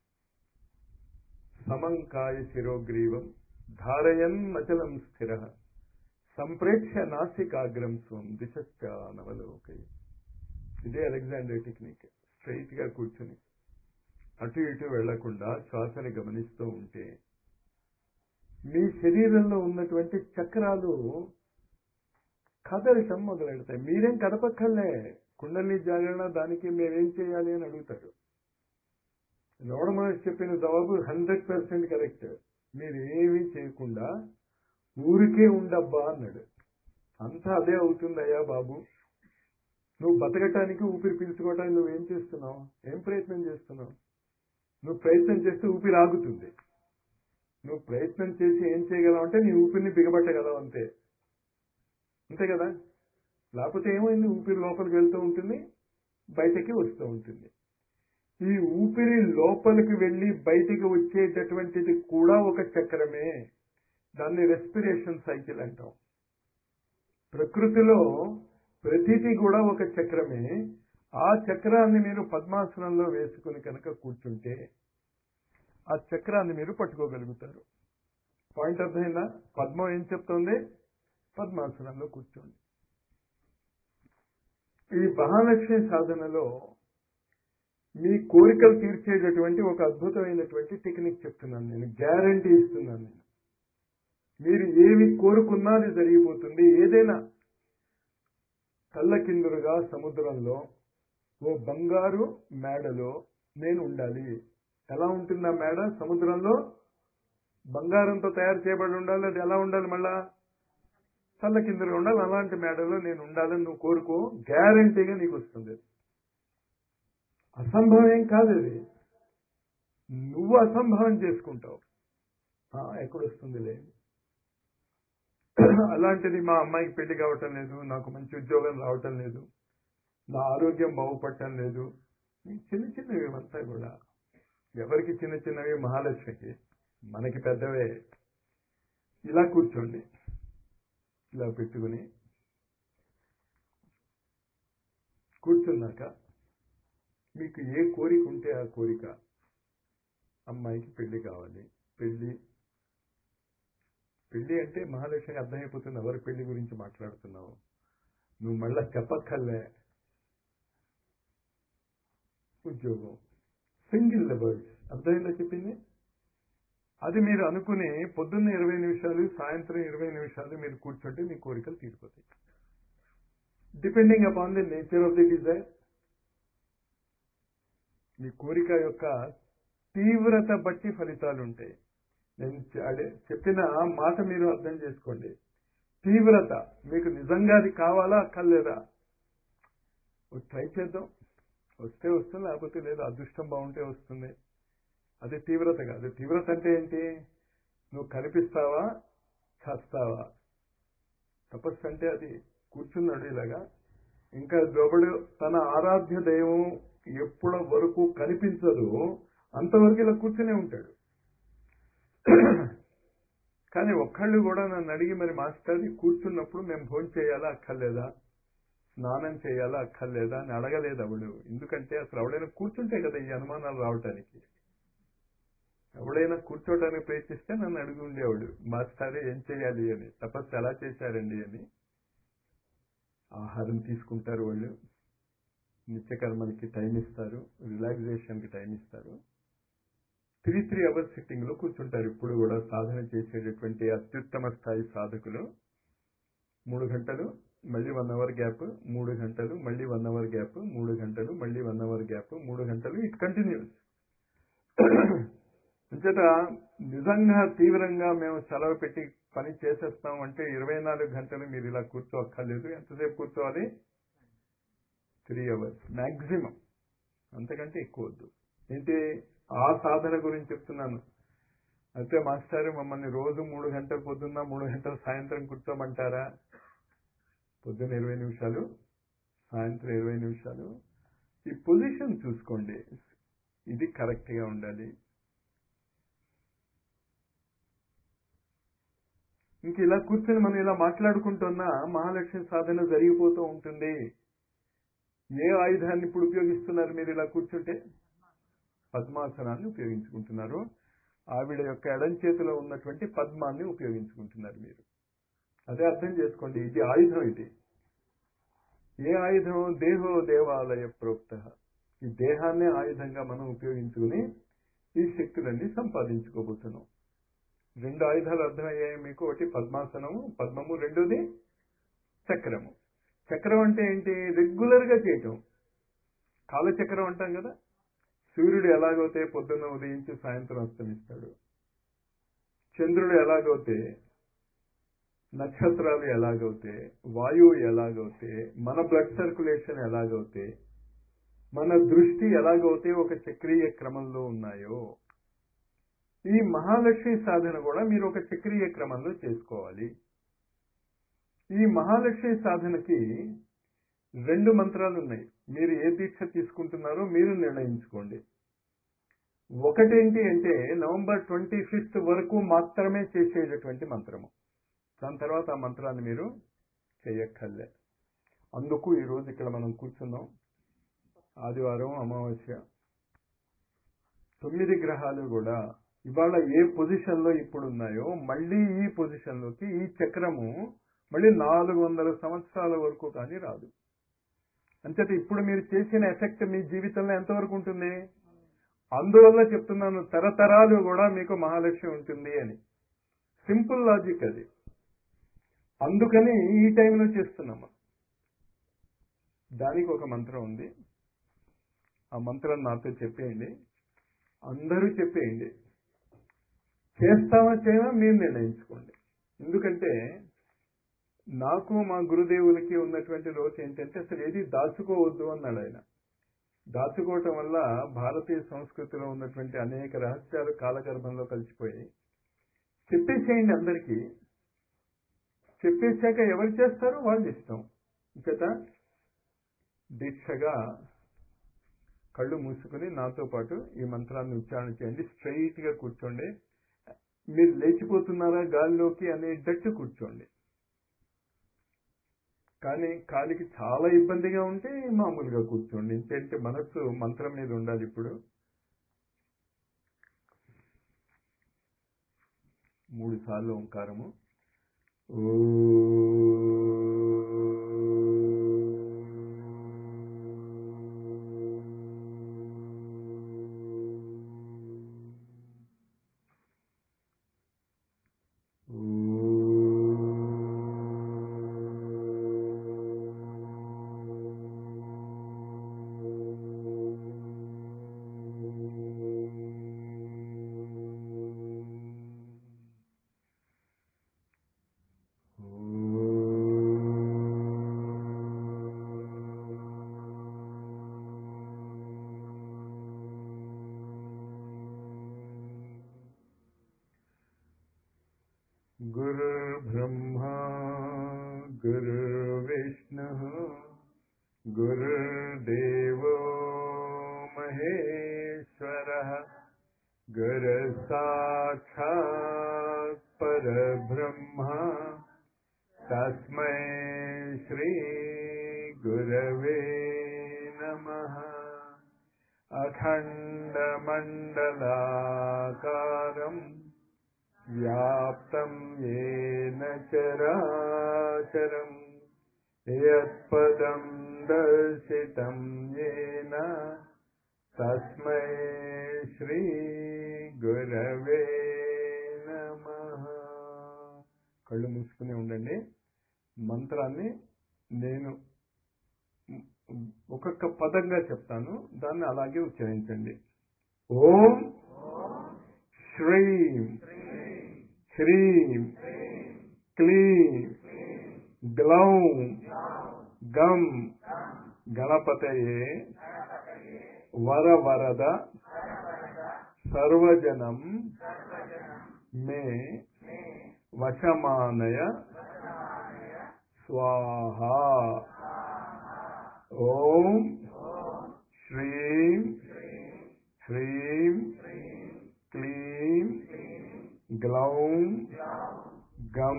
సమంకాయ శిరోగ్రీవం ధారయన్ అచలం స్థిర సంప్రేక్ష నాసికాగ్రం స్వం దిశశ్చ నవలోకై ఇదే అలెగ్జాండర్ టెక్నిక్ స్ట్రైట్ గా కూర్చుని అటు ఇటు వెళ్లకుండా శ్వాసని గమనిస్తూ ఉంటే మీ శరీరంలో ఉన్నటువంటి చక్రాలు కదలటం మొదలెడతాయి మీరేం కదపక్కర్లే కుండలి జాగరణ దానికి మేమేం చేయాలి అని అడుగుతారు రమణ మహర్షి చెప్పిన జవాబు హండ్రెడ్ పర్సెంట్ కరెక్ట్ మీరు ఏమీ చేయకుండా ఊరికే ఉండబ్బా అన్నాడు అంతా అదే అవుతుందయ్యా బాబు నువ్వు బతకటానికి ఊపిరి పీల్చుకోవటానికి నువ్వేం చేస్తున్నావు ఏం ప్రయత్నం చేస్తున్నావు నువ్వు ప్రయత్నం చేస్తే ఊపిరి ఆగుతుంది నువ్వు ప్రయత్నం చేసి ఏం చేయగలవు అంటే నీ ఊపిరిని బిగబట్టగలవు అంతే అంతే కదా లేకపోతే ఏమైంది ఊపిరి లోపలికి వెళ్తూ ఉంటుంది బయటకి వస్తూ ఉంటుంది ఈ ఊపిరి లోపలికి వెళ్ళి బయటికి వచ్చేటటువంటిది కూడా ఒక చక్రమే దాన్ని రెస్పిరేషన్ సైకిల్ అంటాం ప్రకృతిలో ప్రతిదీ కూడా ఒక చక్రమే ఆ చక్రాన్ని మీరు పద్మాసనంలో వేసుకుని కనుక కూర్చుంటే ఆ చక్రాన్ని మీరు పట్టుకోగలుగుతారు పాయింట్ అర్థమైందా పద్మం ఏం చెప్తోంది పద్మాసనంలో కూర్చోండి ఈ మహాలక్ష్మి సాధనలో మీ కోరికలు తీర్చేటటువంటి ఒక అద్భుతమైనటువంటి టెక్నిక్ చెప్తున్నాను నేను గ్యారంటీ ఇస్తున్నాను నేను మీరు ఏమి కోరుకున్నా అది జరిగిపోతుంది ఏదైనా కళ్ళకిందులుగా సముద్రంలో ఓ బంగారు మేడలో నేను ఉండాలి ఎలా ఉంటుంది ఆ మేడ సముద్రంలో బంగారంతో తయారు చేయబడి ఉండాలి అది ఎలా ఉండాలి మళ్ళా చల్ల కిందగా ఉండాలి అలాంటి మేడలో నేను ఉండాలని నువ్వు కోరుకో గ్యారంటీగా నీకు వస్తుంది అసంభవం ఏం కాదు అది నువ్వు అసంభవం చేసుకుంటావు ఎక్కడొస్తుంది లే అలాంటిది మా అమ్మాయికి పెళ్లి కావటం లేదు నాకు మంచి ఉద్యోగం రావటం లేదు నా ఆరోగ్యం బాగుపడటం లేదు ఈ చిన్న చిన్నవి అంతా కూడా ఎవరికి చిన్న చిన్నవి మహాలక్ష్మికి మనకి పెద్దవే ఇలా కూర్చోండి ఇలా పెట్టుకుని కూర్చున్నాక మీకు ఏ కోరిక ఉంటే ఆ కోరిక అమ్మాయికి పెళ్లి కావాలి పెళ్లి పెళ్లి అంటే మహాలక్ష్మికి అర్థమైపోతుంది ఎవరి పెళ్లి గురించి మాట్లాడుతున్నావు నువ్వు మళ్ళా చెప్పక్కర్లే ఉద్యోగం సింగిల్ వర్డ్స్ అర్థమైందా చెప్పింది అది మీరు అనుకుని పొద్దున్న ఇరవై నిమిషాలు సాయంత్రం ఇరవై నిమిషాలు మీరు కూర్చుంటే మీ కోరికలు తీరిపోతాయి depending upon the nature of the desire మీ కోరిక యొక్క తీవ్రత బట్టి ఫలితాలు ఉంటాయి నేను అదే చెప్పిన మాట మీరు అర్థం చేసుకోండి తీవ్రత మీకు నిజంగా అది కావాలా అక్కర్లేదా ట్రై చేద్దాం వస్తే వస్తుంది లేకపోతే లేదు అదృష్టం బాగుంటే వస్తుంది అది తీవ్రత కాదు తీవ్రత అంటే ఏంటి నువ్వు కనిపిస్తావా చేస్తావా తపస్సు అంటే అది కూర్చున్నాడు ఇలాగా ఇంకా ద్రౌపడు తన ఆరాధ్య దైవం ఎప్పుడ వరకు కనిపించదు అంతవరకు ఇలా కూర్చునే ఉంటాడు కానీ ఒక్కళ్ళు కూడా నన్ను అడిగి మరి మాస్టర్ కూర్చున్నప్పుడు మేము భోజనం చేయాలా అక్కర్లేదా స్నానం చేయాలా అక్కర్లేదా అని అడగలేదు అవడు ఎందుకంటే అసలు ఎవడైనా కూర్చుంటే కదా ఈ అనుమానాలు రావటానికి ఎవడైనా కూర్చోవడానికి ప్రయత్నిస్తే నన్ను అడిగి ఉండేవాడు మాస్టర్ ఏం చేయాలి అని తపస్సు ఎలా చేశారండి అని ఆహారం తీసుకుంటారు వాళ్ళు నిత్యకర్మలకి టైం ఇస్తారు రిలాక్సేషన్కి టైం ఇస్తారు త్రీ త్రీ అవర్స్ సిట్టింగ్ లో కూర్చుంటారు ఇప్పుడు కూడా సాధన చేసేటటువంటి అత్యుత్తమ స్థాయి సాధకులు మూడు గంటలు మళ్ళీ వన్ అవర్ గ్యాప్ మూడు గంటలు మళ్ళీ వన్ అవర్ గ్యాప్ మూడు గంటలు మళ్ళీ వన్ అవర్ గ్యాప్ మూడు గంటలు ఇట్ కంటిన్యూస్ అంచేత నిజంగా తీవ్రంగా మేము సెలవు పెట్టి పని చేసేస్తాం అంటే ఇరవై నాలుగు గంటలు మీరు ఇలా కూర్చోక్కర్లేదు ఎంతసేపు కూర్చోవాలి త్రీ అవర్స్ మ్యాక్సిమం అంతకంటే ఎక్కువ వద్దు ఏంటి ఆ సాధన గురించి చెప్తున్నాను అయితే మాస్టర్ మమ్మల్ని రోజు మూడు గంటలు పొద్దున్న మూడు గంటలు సాయంత్రం కూర్చోమంటారా పొద్దున్న ఇరవై నిమిషాలు సాయంత్రం ఇరవై నిమిషాలు ఈ పొజిషన్ చూసుకోండి ఇది కరెక్ట్ గా ఉండాలి ఇంక ఇలా కూర్చొని మనం ఇలా మాట్లాడుకుంటున్నా మహాలక్ష్మి సాధన జరిగిపోతూ ఉంటుంది ఏ ఆయుధాన్ని ఇప్పుడు ఉపయోగిస్తున్నారు మీరు ఇలా కూర్చుంటే పద్మాసనాన్ని ఉపయోగించుకుంటున్నారు ఆవిడ యొక్క ఎడం చేతిలో ఉన్నటువంటి పద్మాన్ని ఉపయోగించుకుంటున్నారు మీరు అదే అర్థం చేసుకోండి ఇది ఆయుధం ఇది ఏ ఆయుధం దేహో దేవాలయ ప్రోక్త ఈ దేహాన్నే ఆయుధంగా మనం ఉపయోగించుకుని ఈ శక్తులన్నీ సంపాదించుకోబోతున్నాం రెండు ఆయుధాలు అర్థమయ్యాయి మీకు ఒకటి పద్మాసనము పద్మము రెండోది చక్రము చక్రం అంటే ఏంటి రెగ్యులర్ గా చేయటం కాలచక్రం అంటాం కదా సూర్యుడు ఎలాగైతే పొద్దున్న ఉదయించి సాయంత్రం అస్తమిస్తాడు చంద్రుడు ఎలాగైతే నక్షత్రాలు ఎలాగైతే వాయువు ఎలాగైతే మన బ్లడ్ సర్క్యులేషన్ ఎలాగైతే మన దృష్టి ఎలాగైతే ఒక చక్రీయ క్రమంలో ఉన్నాయో ఈ మహాలక్ష్మి సాధన కూడా మీరు ఒక చక్రీయ క్రమంలో చేసుకోవాలి ఈ మహాలక్ష్మి సాధనకి రెండు మంత్రాలు ఉన్నాయి మీరు ఏ దీక్ష తీసుకుంటున్నారో మీరు నిర్ణయించుకోండి ఒకటేంటి అంటే నవంబర్ ట్వంటీ ఫిఫ్త్ వరకు మాత్రమే చేసేటటువంటి మంత్రము దాని తర్వాత ఆ మంత్రాన్ని మీరు చేయక్కర్లే అందుకు ఈరోజు ఇక్కడ మనం కూర్చున్నాం ఆదివారం అమావాస్య తొమ్మిది గ్రహాలు కూడా ఇవాళ ఏ పొజిషన్లో ఇప్పుడు ఉన్నాయో మళ్ళీ ఈ పొజిషన్లోకి ఈ చక్రము మళ్ళీ నాలుగు వందల సంవత్సరాల వరకు కానీ రాదు అంచేత ఇప్పుడు మీరు చేసిన ఎఫెక్ట్ మీ జీవితంలో ఎంతవరకు ఉంటుంది అందువల్ల చెప్తున్నాను తరతరాలు కూడా మీకు మహాలక్ష్మి ఉంటుంది అని సింపుల్ లాజిక్ అది అందుకని ఈ టైంలో చేస్తున్నాము దానికి ఒక మంత్రం ఉంది ఆ మంత్రం నాతో చెప్పేయండి అందరూ చెప్పేయండి చేస్తామా చేయమా మీరు నిర్ణయించుకోండి ఎందుకంటే నాకు మా గురుదేవులకి ఉన్నటువంటి లోటు ఏంటంటే అసలు ఏది దాచుకోవద్దు అన్నాడు ఆయన దాచుకోవటం వల్ల భారతీయ సంస్కృతిలో ఉన్నటువంటి అనేక రహస్యాలు కాలగర్భంలో కలిసిపోయి చెప్పేసేయండి అందరికీ చెప్పేశాక ఎవరు చేస్తారో వాళ్ళు ఇష్టం ఇంకట దీక్షగా కళ్ళు మూసుకుని నాతో పాటు ఈ మంత్రాన్ని ఉచ్చారణ చేయండి స్ట్రైట్ గా కూర్చోండి మీరు లేచిపోతున్నారా గాలిలోకి అనేటట్టు కూర్చోండి కానీ కాలికి చాలా ఇబ్బందిగా ఉంటే మామూలుగా కూర్చోండి ఇంకేంటి మనస్సు మంత్రం మీద ఉండాలి ఇప్పుడు మూడు సార్లు ఓంకారము गुरुर्ब्रह्मा गुरुर्विष्णुः गुरुर्देवो महेश्वरः गुरुसाक्षात् परब्रह्मा तस्मै श्रीगुरवे नमः अखण्डमण्डलाकारम् व्याप्तं येन चराचरम् यत्पदं दर्शितं येन తస్మై శ్రీ గురవే నమ కళ్ళు మూసుకుని ఉండండి మంత్రాన్ని నేను ఒక్కొక్క పదంగా చెప్తాను దాన్ని అలాగే ఉచ్చరించండి ఓం శ్రీం హ్రీం క్లీం గ్లౌం గం గణపతయే వరవరద సర్వజనం మే వశమానయ స్వాహ ఓం శ్రీం హ్రీం క్లీం గ్లౌం గం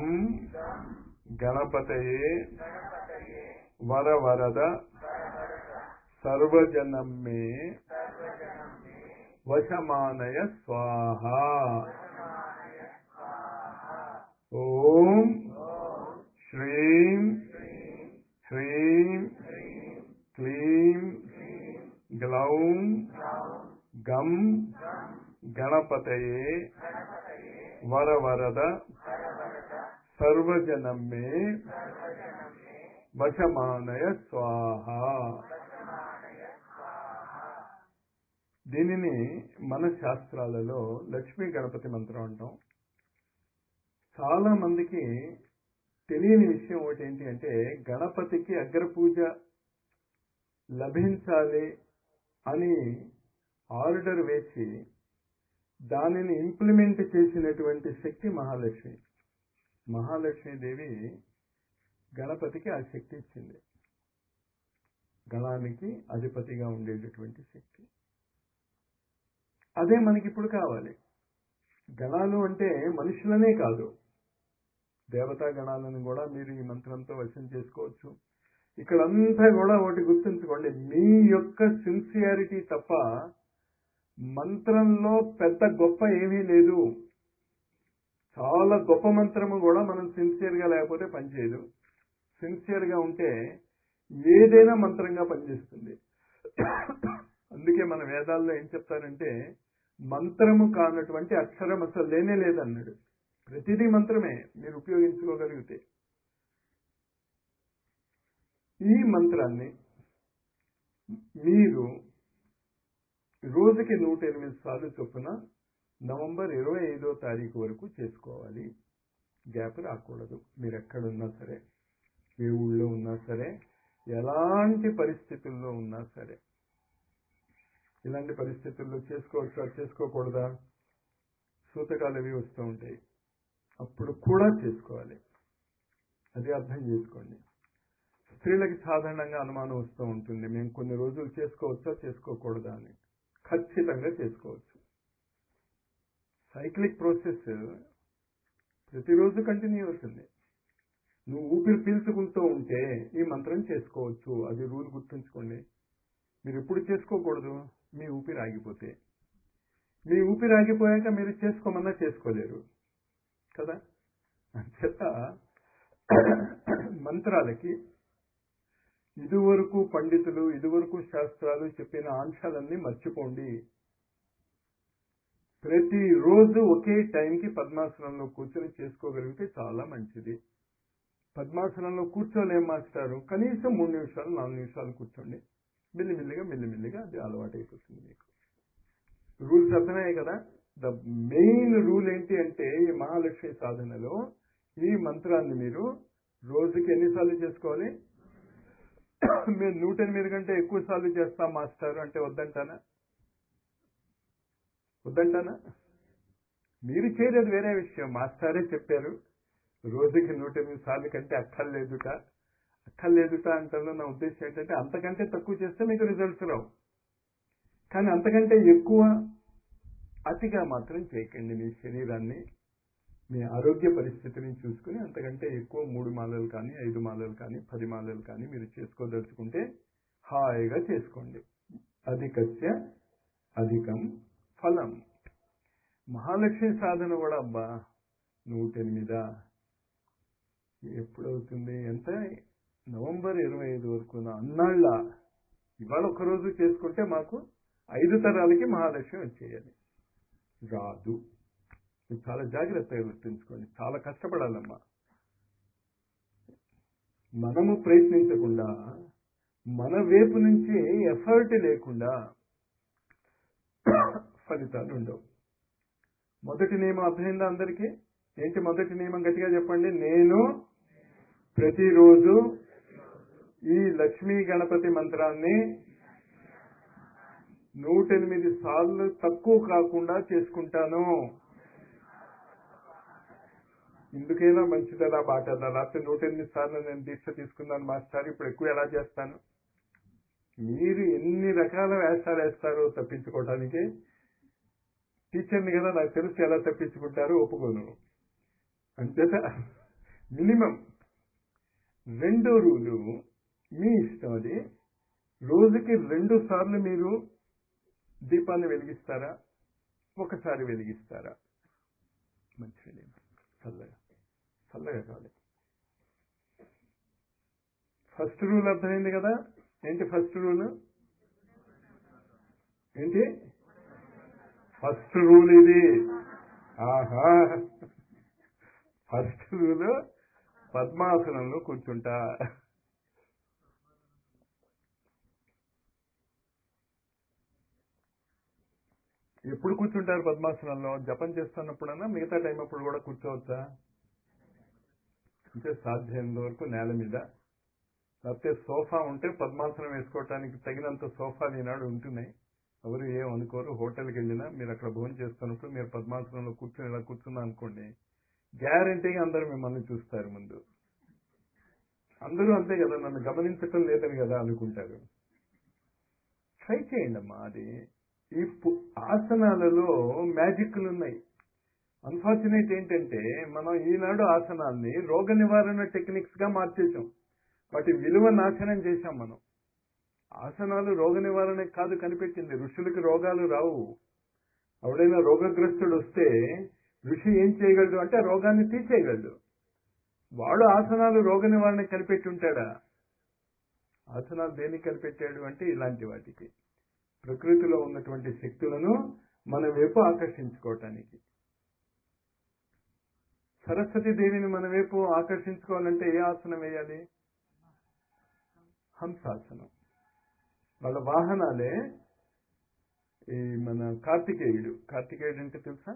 గణపతయే వరవరద సర్వజనం మే వశమానయ స్వాహ ఓం శ్రీం హ్రీం క్లీం గ్లౌం గం గణపతయే వరవరద సర్వజనం మే వశమానయ స్వాహ దీనిని మన శాస్త్రాలలో లక్ష్మీ గణపతి మంత్రం అంటాం చాలా మందికి తెలియని విషయం ఒకటి ఏంటి అంటే గణపతికి అగ్రపూజ లభించాలి అని ఆర్డర్ వేసి దానిని ఇంప్లిమెంట్ చేసినటువంటి శక్తి మహాలక్ష్మి మహాలక్ష్మీదేవి గణపతికి ఆ శక్తి ఇచ్చింది గణానికి అధిపతిగా ఉండేటటువంటి శక్తి అదే మనకి ఇప్పుడు కావాలి గణాలు అంటే మనుషులనే కాదు దేవతా గణాలను కూడా మీరు ఈ మంత్రంతో వశం చేసుకోవచ్చు ఇక్కడంతా కూడా ఒకటి గుర్తుంచుకోండి మీ యొక్క సిన్సియారిటీ తప్ప మంత్రంలో పెద్ద గొప్ప ఏమీ లేదు చాలా గొప్ప మంత్రము కూడా మనం సిన్సియర్గా లేకపోతే పనిచేయదు సిన్సియర్గా ఉంటే ఏదైనా మంత్రంగా పనిచేస్తుంది అందుకే మన వేదాల్లో ఏం చెప్తారంటే మంత్రము కానటువంటి అక్షరం అసలు లేనే లేదన్నాడు ప్రతిదీ మంత్రమే మీరు ఉపయోగించుకోగలిగితే ఈ మంత్రాన్ని మీరు రోజుకి నూట ఎనిమిది సార్లు చొప్పున నవంబర్ ఇరవై ఐదో తారీఖు వరకు చేసుకోవాలి గ్యాప్ రాకూడదు మీరు ఎక్కడున్నా సరే ఏ ఊళ్ళో ఉన్నా సరే ఎలాంటి పరిస్థితుల్లో ఉన్నా సరే ఇలాంటి పరిస్థితుల్లో చేసుకోవచ్చా చేసుకోకూడదా సూతకాలు అవి వస్తూ ఉంటాయి అప్పుడు కూడా చేసుకోవాలి అది అర్థం చేసుకోండి స్త్రీలకి సాధారణంగా అనుమానం వస్తూ ఉంటుంది మేము కొన్ని రోజులు చేసుకోవచ్చా చేసుకోకూడదా అని ఖచ్చితంగా చేసుకోవచ్చు సైక్లిక్ ప్రాసెస్ ప్రతిరోజు కంటిన్యూ అవుతుంది నువ్వు ఊపిరి పీల్చుకుంటూ ఉంటే ఈ మంత్రం చేసుకోవచ్చు అది రూల్ గుర్తుంచుకోండి మీరు ఎప్పుడు చేసుకోకూడదు మీ ఊపిరి ఆగిపోతే మీ ఊపిరి ఆగిపోయాక మీరు చేసుకోమన్నా చేసుకోలేరు కదా అంచేత మంత్రాలకి ఇదివరకు పండితులు ఇదివరకు శాస్త్రాలు చెప్పిన అంశాలన్నీ మర్చిపోండి ప్రతిరోజు ఒకే టైంకి పద్మాసనంలో కూర్చొని చేసుకోగలిగితే చాలా మంచిది పద్మాసనంలో కూర్చోలేం మాస్టారు కనీసం మూడు నిమిషాలు నాలుగు నిమిషాలు కూర్చోండి మెల్లిమెల్లిగా మెల్లిమెల్లిగా అది అలవాటు అయిపోతుంది మీకు రూల్స్ అర్థమయ్యాయి కదా ద మెయిన్ రూల్ ఏంటి అంటే ఈ మహాలక్ష్మి సాధనలో ఈ మంత్రాన్ని మీరు రోజుకి ఎన్నిసార్లు చేసుకోవాలి మీరు నూట ఎనిమిది కంటే ఎక్కువ సార్లు చేస్తాం మాస్టర్ అంటే వద్దంటానా వద్దంటానా మీరు చేయలేదు వేరే విషయం మాస్టారే చెప్పారు రోజుకి నూట ఎనిమిది సార్లు కంటే అక్కర్లేదుట అక్కర్లేదుట అంటాను నా ఉద్దేశం ఏంటంటే అంతకంటే తక్కువ చేస్తే మీకు రిజల్ట్స్ రావు కానీ అంతకంటే ఎక్కువ అతిగా మాత్రం చేయకండి మీ శరీరాన్ని మీ ఆరోగ్య పరిస్థితిని చూసుకుని అంతకంటే ఎక్కువ మూడు మాలలు కానీ ఐదు మాలలు కానీ పది మాలలు కానీ మీరు చేసుకోదలుచుకుంటే హాయిగా చేసుకోండి అధికస్య అధికం ఫలం మహాలక్ష్మి సాధన కూడా అబ్బా నూట ఎనిమిదా ఎప్పుడవుతుంది ఎంత నవంబర్ ఇరవై ఐదు వరకు అన్నాళ్ళ ఇవాళ ఒకరోజు చేసుకుంటే మాకు ఐదు తరాలకి మహాలక్ష్మి వచ్చేయాలి రాదు ఇది చాలా జాగ్రత్తగా గుర్తుంచుకోండి చాలా కష్టపడాలమ్మా మనము ప్రయత్నించకుండా మన వైపు నుంచి ఎఫర్ట్ లేకుండా ఫలితాలు ఉండవు మొదటి నియమం అర్థమైందా అందరికీ ఏంటి మొదటి నియమం గట్టిగా చెప్పండి నేను ప్రతిరోజు ఈ లక్ష్మీ గణపతి మంత్రాన్ని నూట ఎనిమిది సార్లు తక్కువ కాకుండా చేసుకుంటాను ఇందుకైనా మంచిదలా బాటదా లేకపోతే నూట ఎనిమిది సార్లు నేను దీక్ష తీసుకున్నాను మాస్టర్ ఇప్పుడు ఎక్కువ ఎలా చేస్తాను మీరు ఎన్ని రకాల వేషాలు వేస్తారో తప్పించుకోవడానికి టీచర్ని కదా నాకు తెలుసు ఎలా తప్పించుకుంటారో ఒప్పుకోను అంతేత మినిమం రెండో రూలు మీ ఇష్టం అది రోజుకి రెండు సార్లు మీరు దీపాన్ని వెలిగిస్తారా ఒకసారి వెలిగిస్తారా మంచిది చల్లగా చల్లగా కాదు ఫస్ట్ రూల్ అర్థమైంది కదా ఏంటి ఫస్ట్ రూల్ ఏంటి ఫస్ట్ రూల్ ఇది ఆహా ఫస్ట్ రూల్ పద్మాసనంలో కూర్చుంటా ఎప్పుడు కూర్చుంటారు పద్మాసనంలో జపం చేస్తున్నప్పుడన్నా మిగతా టైం అప్పుడు కూడా కూర్చోవచ్చా అంటే సాధ్యమైనంత వరకు నేల మీద లేకపోతే సోఫా ఉంటే పద్మాసనం వేసుకోవటానికి తగినంత సోఫాలు ఈనాడు ఉంటున్నాయి ఎవరు ఏం అనుకోరు హోటల్కి వెళ్ళినా మీరు అక్కడ భోజనం చేస్తున్నప్పుడు మీరు పద్మాసనంలో కూర్చొని ఇలా కూర్చున్నా అనుకోండి గ్యారంటీగా అందరూ మిమ్మల్ని చూస్తారు ముందు అందరూ అంతే కదా నన్ను గమనించటం లేదని కదా అనుకుంటారు ట్రై చేయండి అమ్మా అది ఈ పు- ఆసనాలలో మ్యాజిక్లు ఉన్నాయి అన్ఫార్చునేట్ ఏంటంటే మనం ఈనాడు ఆసనాల్ని రోగ నివారణ టెక్నిక్స్ గా మార్చేసాం వాటి విలువ నాశనం చేశాం మనం ఆసనాలు రోగ నివారణ కాదు కనిపెట్టింది ఋషులకి రోగాలు రావు ఎవడైనా రోగగ్రస్తుడు వస్తే ఋషి ఏం చేయగలడు అంటే ఆ రోగాన్ని తీసేయగలడు వాడు ఆసనాలు రోగ నివారణ కనిపెట్టి ఉంటాడా ఆసనాలు దేనికి కనిపెట్టాడు అంటే ఇలాంటి వాటికి ప్రకృతిలో ఉన్నటువంటి శక్తులను మన వైపు ఆకర్షించుకోవటానికి సరస్వతి దేవిని మన వైపు ఆకర్షించుకోవాలంటే ఏ ఆసనం వేయాలి హంసాసనం వాళ్ళ వాహనాలే ఈ మన కార్తికేయుడు కార్తికేయుడు అంటే తెలుసా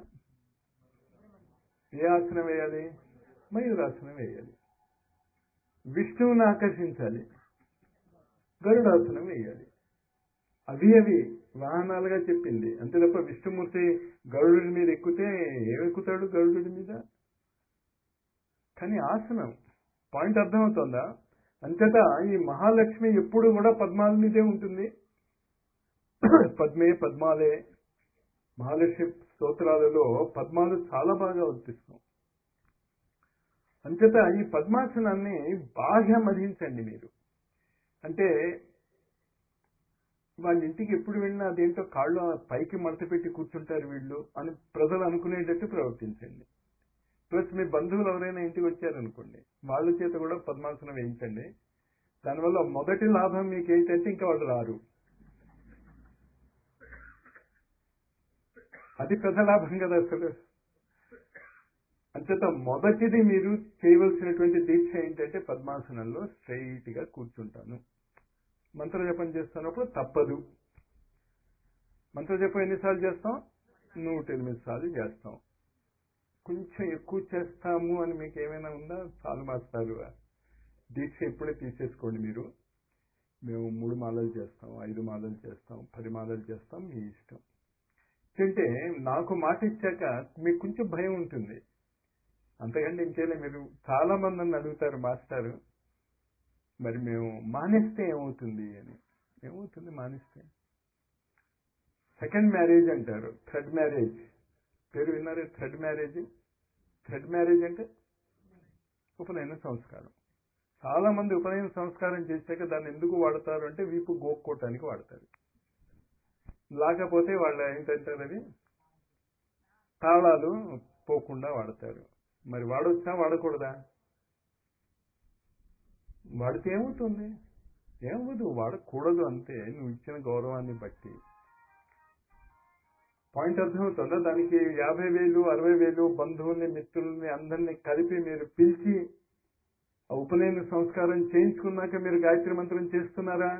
ఏ ఆసనం వేయాలి మయూరాసనం వేయాలి విష్ణువుని ఆకర్షించాలి గరుడాసనం వేయాలి అవి అవి వాహనాలుగా చెప్పింది అంతే తప్ప విష్ణుమూర్తి గరుడుడి మీద ఎక్కితే ఏమెక్కుతాడు గరుడుడి మీద కానీ ఆసనం పాయింట్ అర్థమవుతుందా అంతేత ఈ మహాలక్ష్మి ఎప్పుడు కూడా పద్మాల మీదే ఉంటుంది పద్మే పద్మాలే మహాలక్ష్మి స్తోత్రాలలో పద్మాలు చాలా బాగా వర్తిస్తాం అంచేత ఈ పద్మాసనాన్ని బాగా మధించండి మీరు అంటే వాళ్ళ ఇంటికి ఎప్పుడు వెళ్ళినా అదేంటో కాళ్ళు పైకి మడత పెట్టి కూర్చుంటారు వీళ్ళు అని ప్రజలు అనుకునేటట్టు ప్రవర్తించండి ప్లస్ మీ బంధువులు ఎవరైనా ఇంటికి వచ్చారనుకోండి వాళ్ళ చేత కూడా పద్మాసనం వేయించండి దానివల్ల మొదటి లాభం మీకు ఏంటంటే ఇంకా వాళ్ళు రారు అది పెద్ద లాభం కదా అసలు అంచేత మొదటిది మీరు చేయవలసినటువంటి దీక్ష ఏంటంటే పద్మాసనంలో స్ట్రైట్ గా కూర్చుంటాను మంత్ర జపం చేస్తున్నప్పుడు తప్పదు మంత్ర జపం ఎన్నిసార్లు చేస్తాం నూట ఎనిమిది సార్లు చేస్తాం కొంచెం ఎక్కువ చేస్తాము అని మీకు ఏమైనా ఉందా చాలు మాస్తారు దీక్ష ఇప్పుడే తీసేసుకోండి మీరు మేము మూడు మాలలు చేస్తాం ఐదు మాలలు చేస్తాం పది మాలలు చేస్తాం మీ ఇష్టం అంటే నాకు మాట ఇచ్చాక మీకు కొంచెం భయం ఉంటుంది అంతకంటే ఇంకేలే మీరు చాలా మంది నన్ను అడుగుతారు మాస్టారు మరి మేము మానేస్తే ఏమవుతుంది అని ఏమవుతుంది మానేస్తే సెకండ్ మ్యారేజ్ అంటారు థర్డ్ మ్యారేజ్ పేరు విన్నారే థర్డ్ మ్యారేజ్ థర్డ్ మ్యారేజ్ అంటే ఉపనయన సంస్కారం చాలా మంది ఉపనయన సంస్కారం చేశాక దాన్ని ఎందుకు వాడతారు అంటే వీపు గోక్కోటానికి వాడతారు లేకపోతే వాళ్ళు ఏంటంటారు అది తాళాలు పోకుండా వాడతారు మరి వాడొచ్చా వాడకూడదా వాడితే ఏమవుతుంది ఏమవ్వదు వాడకూడదు అంతే నువ్వు ఇచ్చిన గౌరవాన్ని బట్టి పాయింట్ అర్థమవుతుందా దానికి యాభై వేలు అరవై వేలు బంధువుల్ని మిత్రుల్ని అందరినీ కలిపి మీరు పిలిచి ఆ ఉపనయన సంస్కారం చేయించుకున్నాక మీరు గాయత్రి మంత్రం చేస్తున్నారా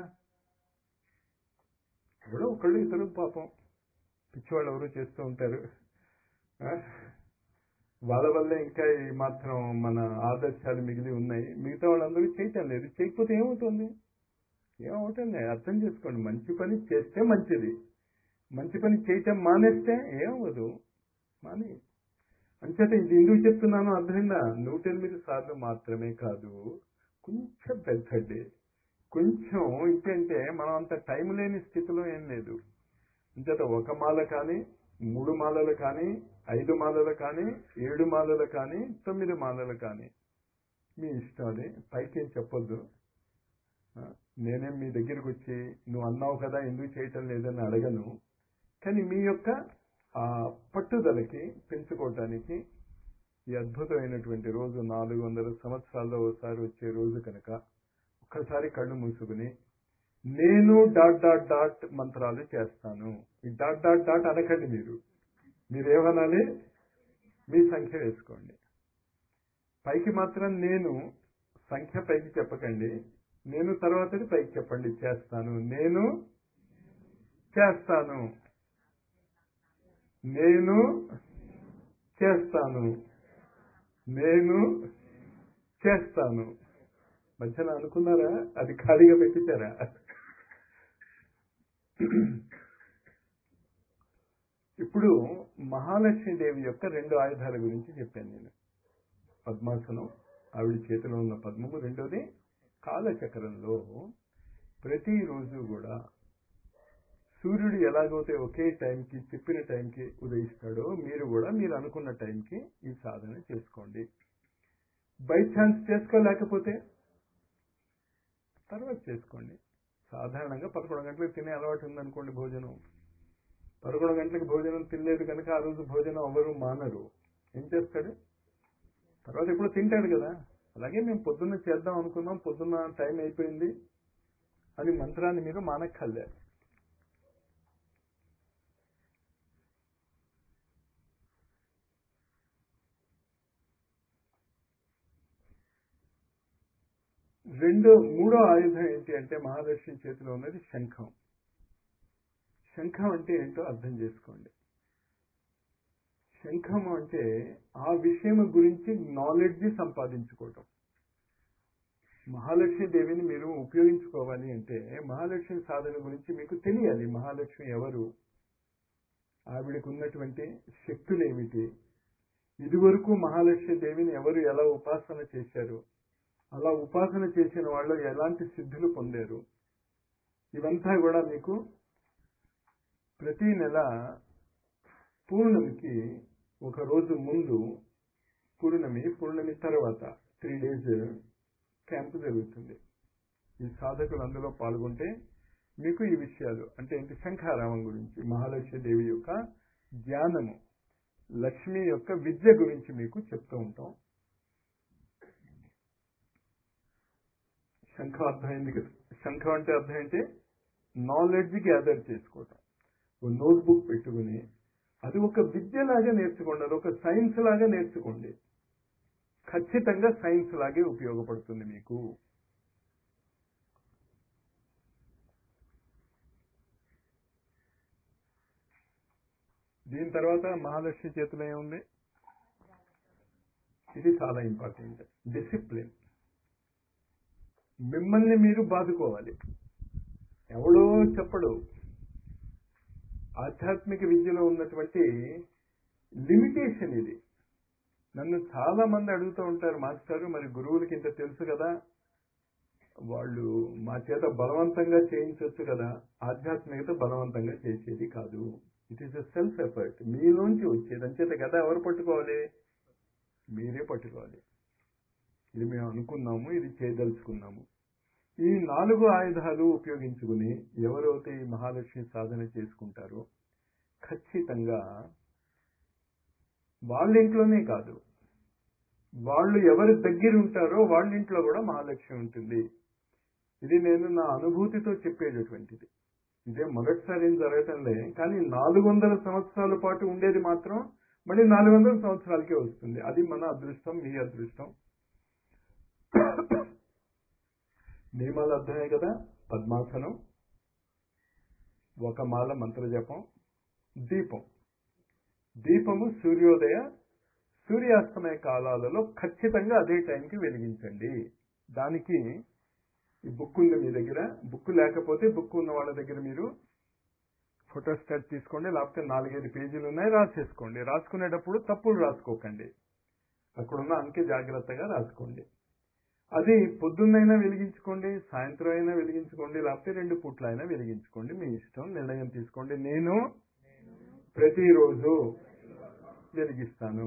ఎవడో ఒకళ్ళు ఇద్దరు పాపం పిచ్చివాళ్ళు ఎవరు చేస్తూ ఉంటారు ఆ? వాళ్ళ వల్లే ఇంకా ఈ మాత్రం మన ఆదర్శాలు మిగిలి ఉన్నాయి మిగతా వాళ్ళందరూ చేయటం లేదు చేయకపోతే ఏమవుతుంది ఏమవుతుంది అర్థం చేసుకోండి మంచి పని చేస్తే మంచిది మంచి పని చేయటం మానేస్తే ఏమవ్వదు మానే అంచేత ఇది ఎందుకు చెప్తున్నానో అర్థమైందా నూట ఎనిమిది సార్లు మాత్రమే కాదు కొంచెం పెద్దది కొంచెం ఏంటంటే మనం అంత టైం లేని స్థితిలో ఏం లేదు అంచేత ఒక మాల కానీ మూడు మాలలు కానీ ఐదు మాలలు కానీ ఏడు మాలలు కానీ తొమ్మిది మాలలు కానీ మీ ఇష్టం అది పైకి ఏం చెప్పొద్దు ఆ, నేనేం మీ దగ్గరికి వచ్చి నువ్వు అన్నావు కదా ఎందుకు చేయటం లేదని అడగను కానీ మీ యొక్క ఆ పట్టుదలకి పెంచుకోవటానికి ఈ అద్భుతమైనటువంటి రోజు నాలుగు వందల సంవత్సరాల్లో ఒకసారి వచ్చే రోజు కనుక ఒక్కసారి కళ్ళు మూసుకుని నేను డాట్ డాట్ డాట్ మంత్రాలు చేస్తాను ఈ డాట్ డాట్ డాట్ అనకండి మీరు మీరేమనాలి మీ సంఖ్య వేసుకోండి పైకి మాత్రం నేను సంఖ్య పైకి చెప్పకండి నేను తర్వాతది పైకి చెప్పండి చేస్తాను నేను చేస్తాను నేను చేస్తాను నేను చేస్తాను మధ్యన అనుకున్నారా అది ఖాళీగా పెట్టించారా ఇప్పుడు మహాలక్ష్మీదేవి యొక్క రెండు ఆయుధాల గురించి చెప్పాను నేను పద్మాసనం ఆవిడ చేతిలో ఉన్న పద్మము రెండోది కాలచక్రంలో ప్రతిరోజు కూడా సూర్యుడు ఎలాగైతే ఒకే టైంకి చెప్పిన టైంకి ఉదయిస్తాడో మీరు కూడా మీరు అనుకున్న టైంకి ఈ సాధన చేసుకోండి బై ఛాన్స్ చేసుకోలేకపోతే తర్వాత చేసుకోండి సాధారణంగా పదకొండు గంటలకు తినే అలవాటు ఉందనుకోండి భోజనం పదకొండు గంటలకు భోజనం తినలేదు కనుక ఆ రోజు భోజనం ఎవరు మానరు ఏం చేస్తాడు తర్వాత ఇప్పుడు తింటాడు కదా అలాగే మేము పొద్దున్న చేద్దాం అనుకున్నాం పొద్దున్న టైం అయిపోయింది అని మంత్రాన్ని మీరు మానక్కర్లే రెండో మూడో ఆయుధం ఏంటి అంటే మహాలక్ష్మి చేతిలో ఉన్నది శంఖం శంఖం అంటే ఏంటో అర్థం చేసుకోండి శంఖం అంటే ఆ విషయం గురించి నాలెడ్జ్ సంపాదించుకోవటం మహాలక్ష్మి దేవిని మీరు ఉపయోగించుకోవాలి అంటే మహాలక్ష్మి సాధన గురించి మీకు తెలియాలి మహాలక్ష్మి ఎవరు ఆవిడకు ఉన్నటువంటి శక్తులు ఏమిటి ఇదివరకు మహాలక్ష్మి దేవిని ఎవరు ఎలా ఉపాసన చేశారు అలా ఉపాసన చేసిన వాళ్ళు ఎలాంటి సిద్ధులు పొందారు ఇవంతా కూడా మీకు ప్రతి నెల పూర్ణమికి ఒక రోజు ముందు పూర్ణమి పూర్ణమి తర్వాత త్రీ డేస్ క్యాంపు జరుగుతుంది ఈ సాధకులు అందులో పాల్గొంటే మీకు ఈ విషయాలు అంటే ఏంటి శంఖారామం గురించి మహాలక్ష్మి దేవి యొక్క జ్ఞానము లక్ష్మి యొక్క విద్య గురించి మీకు చెప్తూ ఉంటాం శంఖం అర్థమైంది కదా శంఖం అంటే అర్థం ఏంటి నాలెడ్జ్ గ్యాదర్ చేసుకోవటం ఓ నోట్ బుక్ పెట్టుకుని అది ఒక విద్యలాగా నేర్చుకోండి అది ఒక సైన్స్ లాగా నేర్చుకోండి ఖచ్చితంగా సైన్స్ లాగే ఉపయోగపడుతుంది మీకు దీని తర్వాత మహాలక్ష్మి చేతిలో ఏముంది ఇది చాలా ఇంపార్టెంట్ డిసిప్లిన్ మిమ్మల్ని మీరు బాదుకోవాలి ఎవడో చెప్పడు ఆధ్యాత్మిక విద్యలో ఉన్నటువంటి లిమిటేషన్ ఇది నన్ను చాలా మంది అడుగుతూ ఉంటారు మాస్టారు మరి గురువులకి ఇంత తెలుసు కదా వాళ్ళు మా చేత బలవంతంగా చేయించవచ్చు కదా ఆధ్యాత్మికత బలవంతంగా చేసేది కాదు it is a self effort మీలోంచి వచ్చేది అంచేత కదా ఎవరు పట్టుకోవాలి మీరే పట్టుకోవాలి ఇది మేము అనుకున్నాము ఇది చేయదలుచుకున్నాము ఈ నాలుగు ఆయుధాలు ఉపయోగించుకుని ఎవరైతే ఈ మహాలక్ష్మి సాధన చేసుకుంటారో ఖచ్చితంగా వాళ్ళ ఇంట్లోనే కాదు వాళ్ళు ఎవరి దగ్గర ఉంటారో వాళ్ళ ఇంట్లో కూడా మహాలక్ష్మి ఉంటుంది ఇది నేను నా అనుభూతితో చెప్పేటటువంటిది ఇదే మొదటిసారి ఏం జరగటంలే కానీ నాలుగు వందల సంవత్సరాల పాటు ఉండేది మాత్రం మళ్ళీ నాలుగు వందల సంవత్సరాలకే వస్తుంది అది మన అదృష్టం మీ అదృష్టం నియమాలు అర్థమే కదా పద్మాసనం ఒక మాల మంత్ర జపం దీపం దీపము సూర్యోదయ సూర్యాస్తమయ కాలాలలో ఖచ్చితంగా అదే టైంకి వెలిగించండి దానికి ఈ బుక్ ఉంది మీ దగ్గర బుక్ లేకపోతే బుక్ ఉన్న వాళ్ళ దగ్గర మీరు ఫోటోస్టాట్ తీసుకోండి లేకపోతే నాలుగైదు పేజీలు ఉన్నాయి రాసేసుకోండి రాసుకునేటప్పుడు తప్పులు రాసుకోకండి అక్కడున్న అంకె జాగ్రత్తగా రాసుకోండి అది పొద్దున్నైనా వెలిగించుకోండి సాయంత్రం అయినా వెలిగించుకోండి లేకపోతే రెండు పూట్ల అయినా వెలిగించుకోండి మీ ఇష్టం నిర్ణయం తీసుకోండి నేను ప్రతిరోజు వెలిగిస్తాను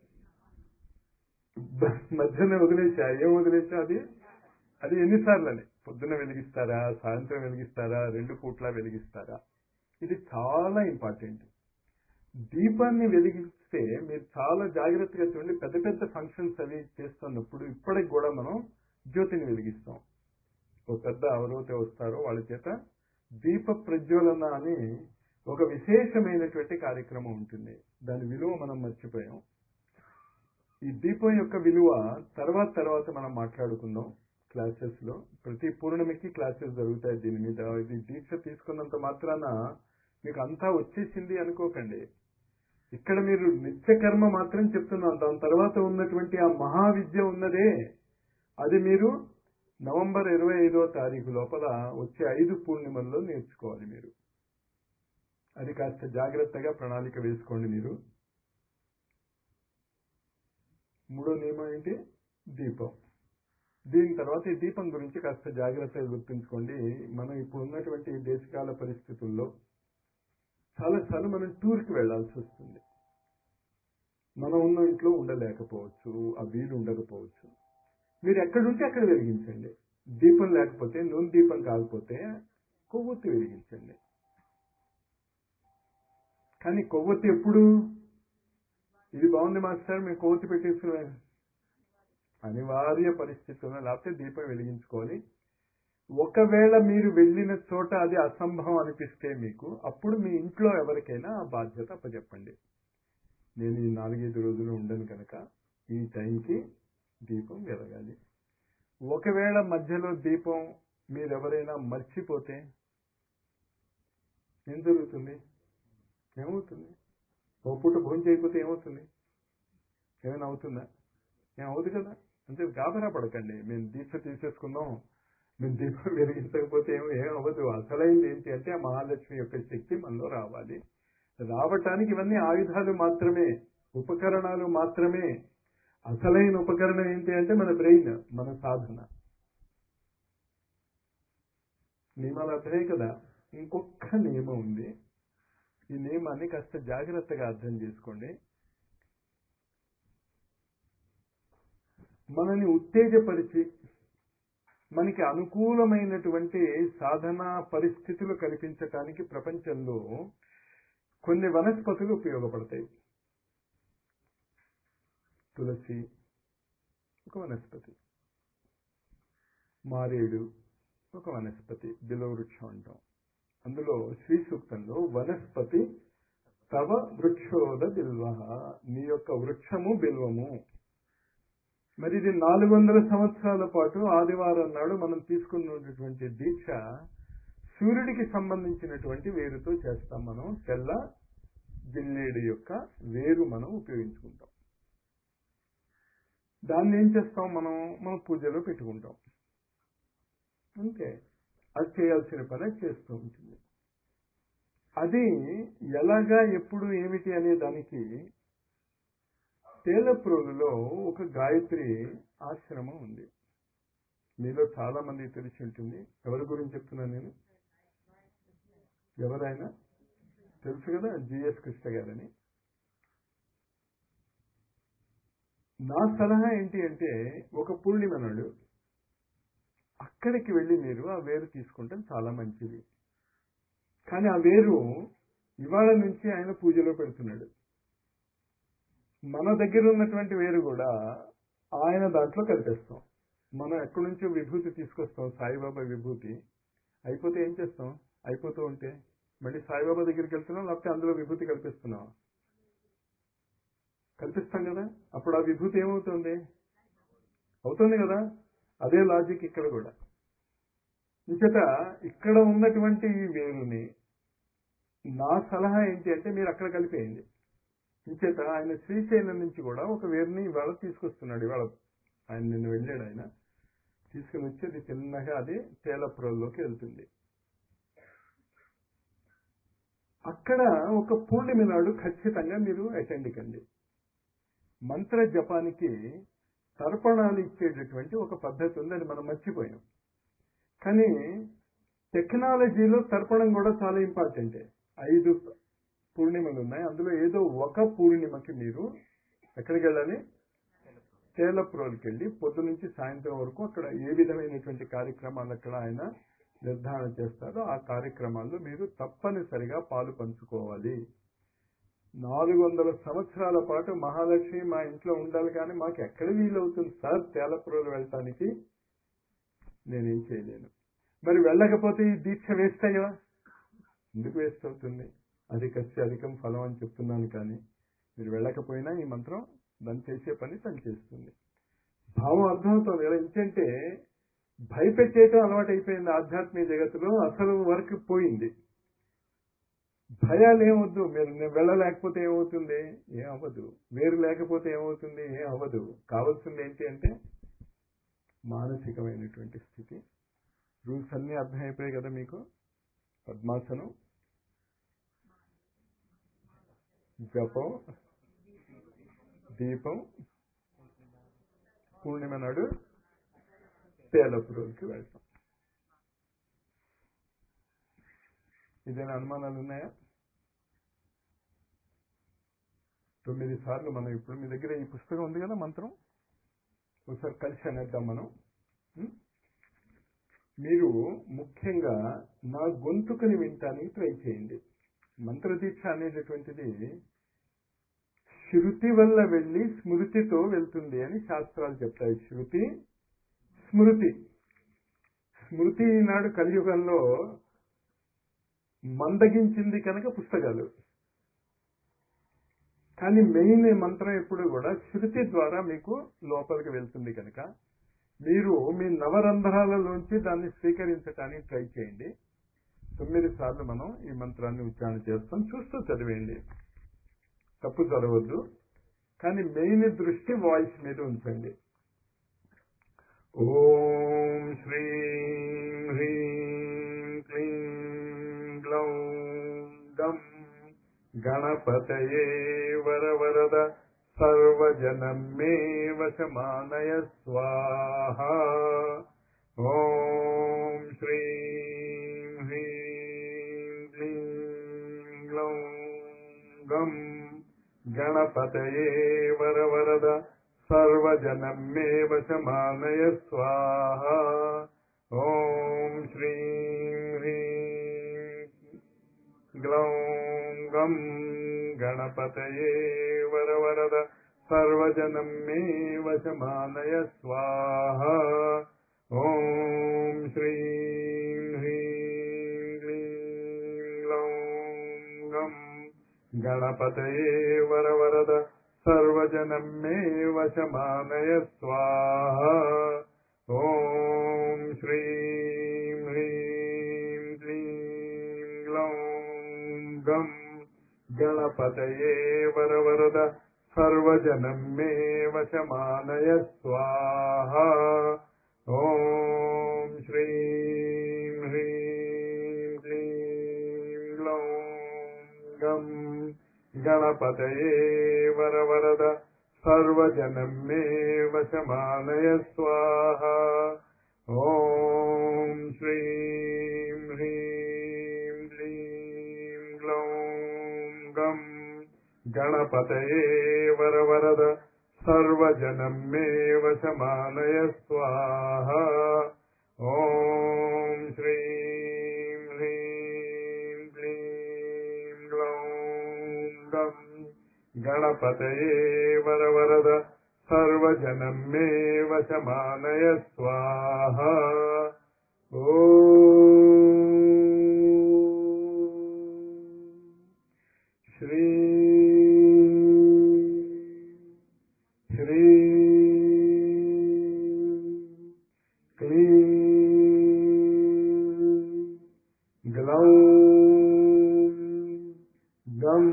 మధ్యన వదిలేసా ఏం వదిలేసా అది అది ఎన్నిసార్లు అని పొద్దున వెలిగిస్తారా సాయంత్రం వెలిగిస్తారా రెండు పూట్ల వెలిగిస్తారా ఇది చాలా ఇంపార్టెంట్ దీపాన్ని వెలిగిస్తే మీరు చాలా జాగ్రత్తగా చూడండి పెద్ద పెద్ద ఫంక్షన్స్ అవి చేస్తున్నప్పుడు ఇప్పటికి కూడా మనం జ్యోతిని వెలిగిస్తాం ఒక పెద్ద ఎవరైతే వస్తారో వాళ్ళ చేత దీప ప్రజ్వలన అని ఒక విశేషమైనటువంటి కార్యక్రమం ఉంటుంది దాని విలువ మనం మర్చిపోయాం ఈ దీపం యొక్క విలువ తర్వాత తర్వాత మనం మాట్లాడుకుందాం క్లాసెస్ లో ప్రతి పూర్ణమికి క్లాసెస్ జరుగుతాయి దీని మీద ఇది దీక్ష తీసుకున్నంత మాత్రాన మీకు అంతా వచ్చేసింది అనుకోకండి ఇక్కడ మీరు నిత్య కర్మ మాత్రం చెప్తున్నాం దాని తర్వాత ఉన్నటువంటి ఆ మహావిద్య ఉన్నదే అది మీరు నవంబర్ ఇరవై ఐదో తారీఖు లోపల వచ్చే ఐదు పూర్ణిమల్లో నేర్చుకోవాలి మీరు అది కాస్త జాగ్రత్తగా ప్రణాళిక వేసుకోండి మీరు మూడో నియమం ఏంటి దీపం దీని తర్వాత ఈ దీపం గురించి కాస్త జాగ్రత్తగా గుర్తుంచుకోండి మనం ఇప్పుడు ఉన్నటువంటి దేశకాల పరిస్థితుల్లో చాలాసార్లు మనం టూర్కి వెళ్లాల్సి వస్తుంది మనం ఉన్న ఇంట్లో ఉండలేకపోవచ్చు ఆ వీలు ఉండకపోవచ్చు మీరు ఎక్కడుంటే అక్కడ వెలిగించండి దీపం లేకపోతే నూనె దీపం కాకపోతే కొవ్వొత్తి వెలిగించండి కానీ కొవ్వొత్తి ఎప్పుడు ఇది బాగుంది మాస్టర్ మేము కొవ్వొత్తి పెట్టేసుకున్నాం అనివార్య పరిస్థితుల్లో లేకపోతే దీపం వెలిగించుకోవాలి ఒకవేళ మీరు వెళ్ళిన చోట అది అసంభవం అనిపిస్తే మీకు అప్పుడు మీ ఇంట్లో ఎవరికైనా ఆ బాధ్యత అప్పచెప్పండి నేను ఈ నాలుగైదు రోజులు ఉండను కనుక ఈ టైంకి దీపం వెలగాలి ఒకవేళ మధ్యలో దీపం మీరెవరైనా మర్చిపోతే ఏం జరుగుతుంది ఏమవుతుంది ఓ పూట భోజనం చేయకపోతే ఏమవుతుంది ఏమైనా అవుతుందా ఏం అవుతుంది కదా అంటే గాబరా పడకండి మేము దీక్ష తీసేసుకున్నాం మేము దీపం వెలిగించకపోతే ఏమో ఏం అవ్వదు అసలైంది ఏంటి అంటే ఆ మహాలక్ష్మి యొక్క శక్తి మనలో రావాలి రావటానికి ఇవన్నీ ఆయుధాలు మాత్రమే ఉపకరణాలు మాత్రమే అసలైన ఉపకరణం ఏంటి అంటే మన బ్రెయిన్ మన సాధన నియమాలు అర్థమే కదా ఇంకొక నియమం ఉంది ఈ నియమాన్ని కాస్త జాగ్రత్తగా అర్థం చేసుకోండి మనని ఉత్తేజపరిచి మనకి అనుకూలమైనటువంటి సాధనా పరిస్థితులు కల్పించటానికి ప్రపంచంలో కొన్ని వనస్పతులు ఉపయోగపడతాయి తులసి ఒక వనస్పతి మారేడు ఒక వనస్పతి బిలవృక్షం అంటాం అందులో శ్రీ సూక్తంలో వనస్పతి తవ వృక్షోద బిల్వ నీ యొక్క వృక్షము బిల్వము మరి ఇది నాలుగు వందల సంవత్సరాల పాటు ఆదివారం నాడు మనం తీసుకున్నటువంటి దీక్ష సూర్యుడికి సంబంధించినటువంటి వేరుతో చేస్తాం మనం తెల్ల జిల్లేడు యొక్క వేరు మనం ఉపయోగించుకుంటాం దాన్ని ఏం చేస్తాం మనం మన పూజలో పెట్టుకుంటాం అంతే అది చేయాల్సిన పని చేస్తూ ఉంటుంది అది ఎలాగా ఎప్పుడు ఏమిటి అనే దానికి తేలప్రోలులో ఒక గాయత్రి ఆశ్రమం ఉంది మీలో చాలా మంది తెలిసి ఉంటుంది ఎవరి గురించి చెప్తున్నాను నేను ఎవరైనా తెలుసు కదా జిఎస్ కృష్ణ గారని నా సలహా ఏంటి అంటే ఒక పూర్ణిమ నాడు అక్కడికి వెళ్ళి మీరు ఆ వేరు తీసుకుంటే చాలా మంచిది కానీ ఆ వేరు ఇవాళ నుంచి ఆయన పూజలో పెడుతున్నాడు మన దగ్గర ఉన్నటువంటి వేరు కూడా ఆయన దాంట్లో కలిపేస్తాం మనం ఎక్కడి నుంచో విభూతి తీసుకొస్తాం సాయిబాబా విభూతి అయిపోతే ఏం చేస్తాం అయిపోతూ ఉంటే మళ్ళీ సాయిబాబా దగ్గరికి వెళ్తున్నాం లేకపోతే అందులో విభూతి కల్పిస్తున్నాం కల్పిస్తాం కదా అప్పుడు ఆ విభూతి ఏమవుతుంది అవుతుంది కదా అదే లాజిక్ ఇక్కడ కూడా ఇంచేత ఇక్కడ ఉన్నటువంటి ఈ వేరుని నా సలహా ఏంటి అంటే మీరు అక్కడ కలిపేయండి ఇంచేత ఆయన శ్రీశైలం నుంచి కూడా ఒక వేరుని ఇవాళ తీసుకొస్తున్నాడు ఇవాళ ఆయన నిన్న వెళ్ళాడు ఆయన తీసుకుని వచ్చి అది చిన్నగా అది తేలప్రోల్లోకి వెళ్తుంది అక్కడ ఒక పూర్ణిమ నాడు ఖచ్చితంగా మీరు అటెండ్ కండి మంత్ర జపానికి తర్పణాలు ఇచ్చేటటువంటి ఒక పద్ధతి ఉంది అది మనం మర్చిపోయాం కానీ టెక్నాలజీలో తర్పణం కూడా చాలా ఇంపార్టెంటే ఐదు పూర్ణిమలు ఉన్నాయి అందులో ఏదో ఒక పూర్ణిమకి మీరు ఎక్కడికి వెళ్ళాలి తేలప్రోల్కి వెళ్ళి పొద్దు నుంచి సాయంత్రం వరకు అక్కడ ఏ విధమైనటువంటి కార్యక్రమాలు అక్కడ ఆయన నిర్ధారణ చేస్తారో ఆ కార్యక్రమాల్లో మీరు తప్పనిసరిగా పాలు పంచుకోవాలి నాలుగు వందల సంవత్సరాల పాటు మహాలక్ష్మి మా ఇంట్లో ఉండాలి కానీ మాకు ఎక్కడ వీలవుతుంది సార్ తేలప్రోలు వెళ్ళటానికి నేనేం చేయలేను మరి వెళ్ళకపోతే ఈ దీక్ష వేస్ట్ అయ్యా ఎందుకు వేస్ట్ అవుతుంది అధికస్య అధికం ఫలం అని చెప్తున్నాను కానీ మీరు వెళ్ళకపోయినా ఈ మంత్రం దాన్ని చేసే పని తను చేస్తుంది భావం అర్థమవుతుంది ఎలా ఏంటంటే భయపెట్టేయటం అలవాటు అయిపోయింది ఆధ్యాత్మిక జగత్తులో అసలు వర్క్ పోయింది భయాలు ఏమొద్దు మీరు నేను వెళ్ళలేకపోతే ఏమవుతుంది ఏం అవ్వదు వేరు లేకపోతే ఏమవుతుంది ఏం అవ్వదు కావాల్సింది ఏంటి అంటే మానసికమైనటువంటి స్థితి రూల్స్ అన్నీ అర్థమైపోయాయి కదా మీకు పద్మాసనం జపం దీపం పూర్ణిమ నాడు తేలపు రోజుకి వెళ్తాం ఇదేనా అనుమానాలు ఉన్నాయా తొమ్మిది సార్లు మనం ఇప్పుడు మీ దగ్గర ఈ పుస్తకం ఉంది కదా మంత్రం ఒకసారి కలిసి అనేద్దాం మనం ఉం? మీరు ముఖ్యంగా నా గొంతుకుని వింటానికి ట్రై చేయండి మంత్రదీక్ష అనేటటువంటిది శృతి వల్ల వెళ్ళి స్మృతితో వెళ్తుంది అని శాస్త్రాలు చెప్తాయి శృతి స్మృతి స్మృతి ఈనాడు కలియుగంలో మందగించింది కనుక పుస్తకాలు కానీ మెయిన్ మంత్రం ఎప్పుడు కూడా శృతి ద్వారా మీకు లోపలికి వెళ్తుంది కనుక మీరు మీ నవరంధ్రాలలోంచి దాన్ని స్వీకరించడానికి ట్రై చేయండి తొమ్మిది సార్లు మనం ఈ మంత్రాన్ని ఉచ్చారణ చేస్తాం చూస్తూ చదివేయండి తప్పు చదవద్దు కానీ మెయిన్ దృష్టి వాయిస్ మీద ఉంచండి ఓం శ్రీం హ్రీం క్లీం గ్లౌం గం గణపతయే వరవరద సర్వజనం మే వశమానయ స్వాహ ఓం శ్రీం హ్రీం క్లీం గ్లౌం గం గణపతయే వరవరద సర్వజనం మే వశమానయ స్వాహ ఓం శ్రీం హ్రీం గ్లౌం గం గణపతయే వరవరద సర్వజనం మే వశమానయ స్వాహ ఓం శ్రీం హ్రీం క్లీం గ్లౌం గం గణపతయే వరవరద సర్వజనం మే వశమానయ స్వాహ ఓం శ్రీం హ్రీం క్లీం గ్లౌం గం గణపతయే వరవరద సర్వజనం మే వశమానయ స్వాహ ఓం శ్రీం హ్రీం క్లీం గ్లౌం గం గణపతయే వరవరద సర్వజనం మే వశమానయ స్వాహ ఓం శ్రీం హ్రీం క్లీం గ్లౌం గం గణపతయే వరవరద సర్వజనం మే వశమానయ స్వాహ ఓం శ్రీం హ్రీం క్లీం గ్లౌం గం గణపతయే వరవరద సర్వజనం మే వశమానయ స్వాహ ఓం శ్రీ హ్రీ క్లీ గ్లౌ గం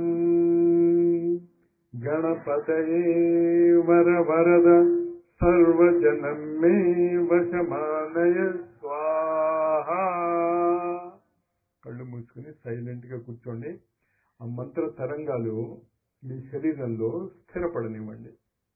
గణపతయే వరవరద సర్వజనం మే వశమానయ స్వాహ కళ్ళు మూసుకుని సైలెంట్ గా కూర్చోండి ఆ మంత్ర తరంగాలు మీ శరీరంలో స్థిరపడనివ్వండి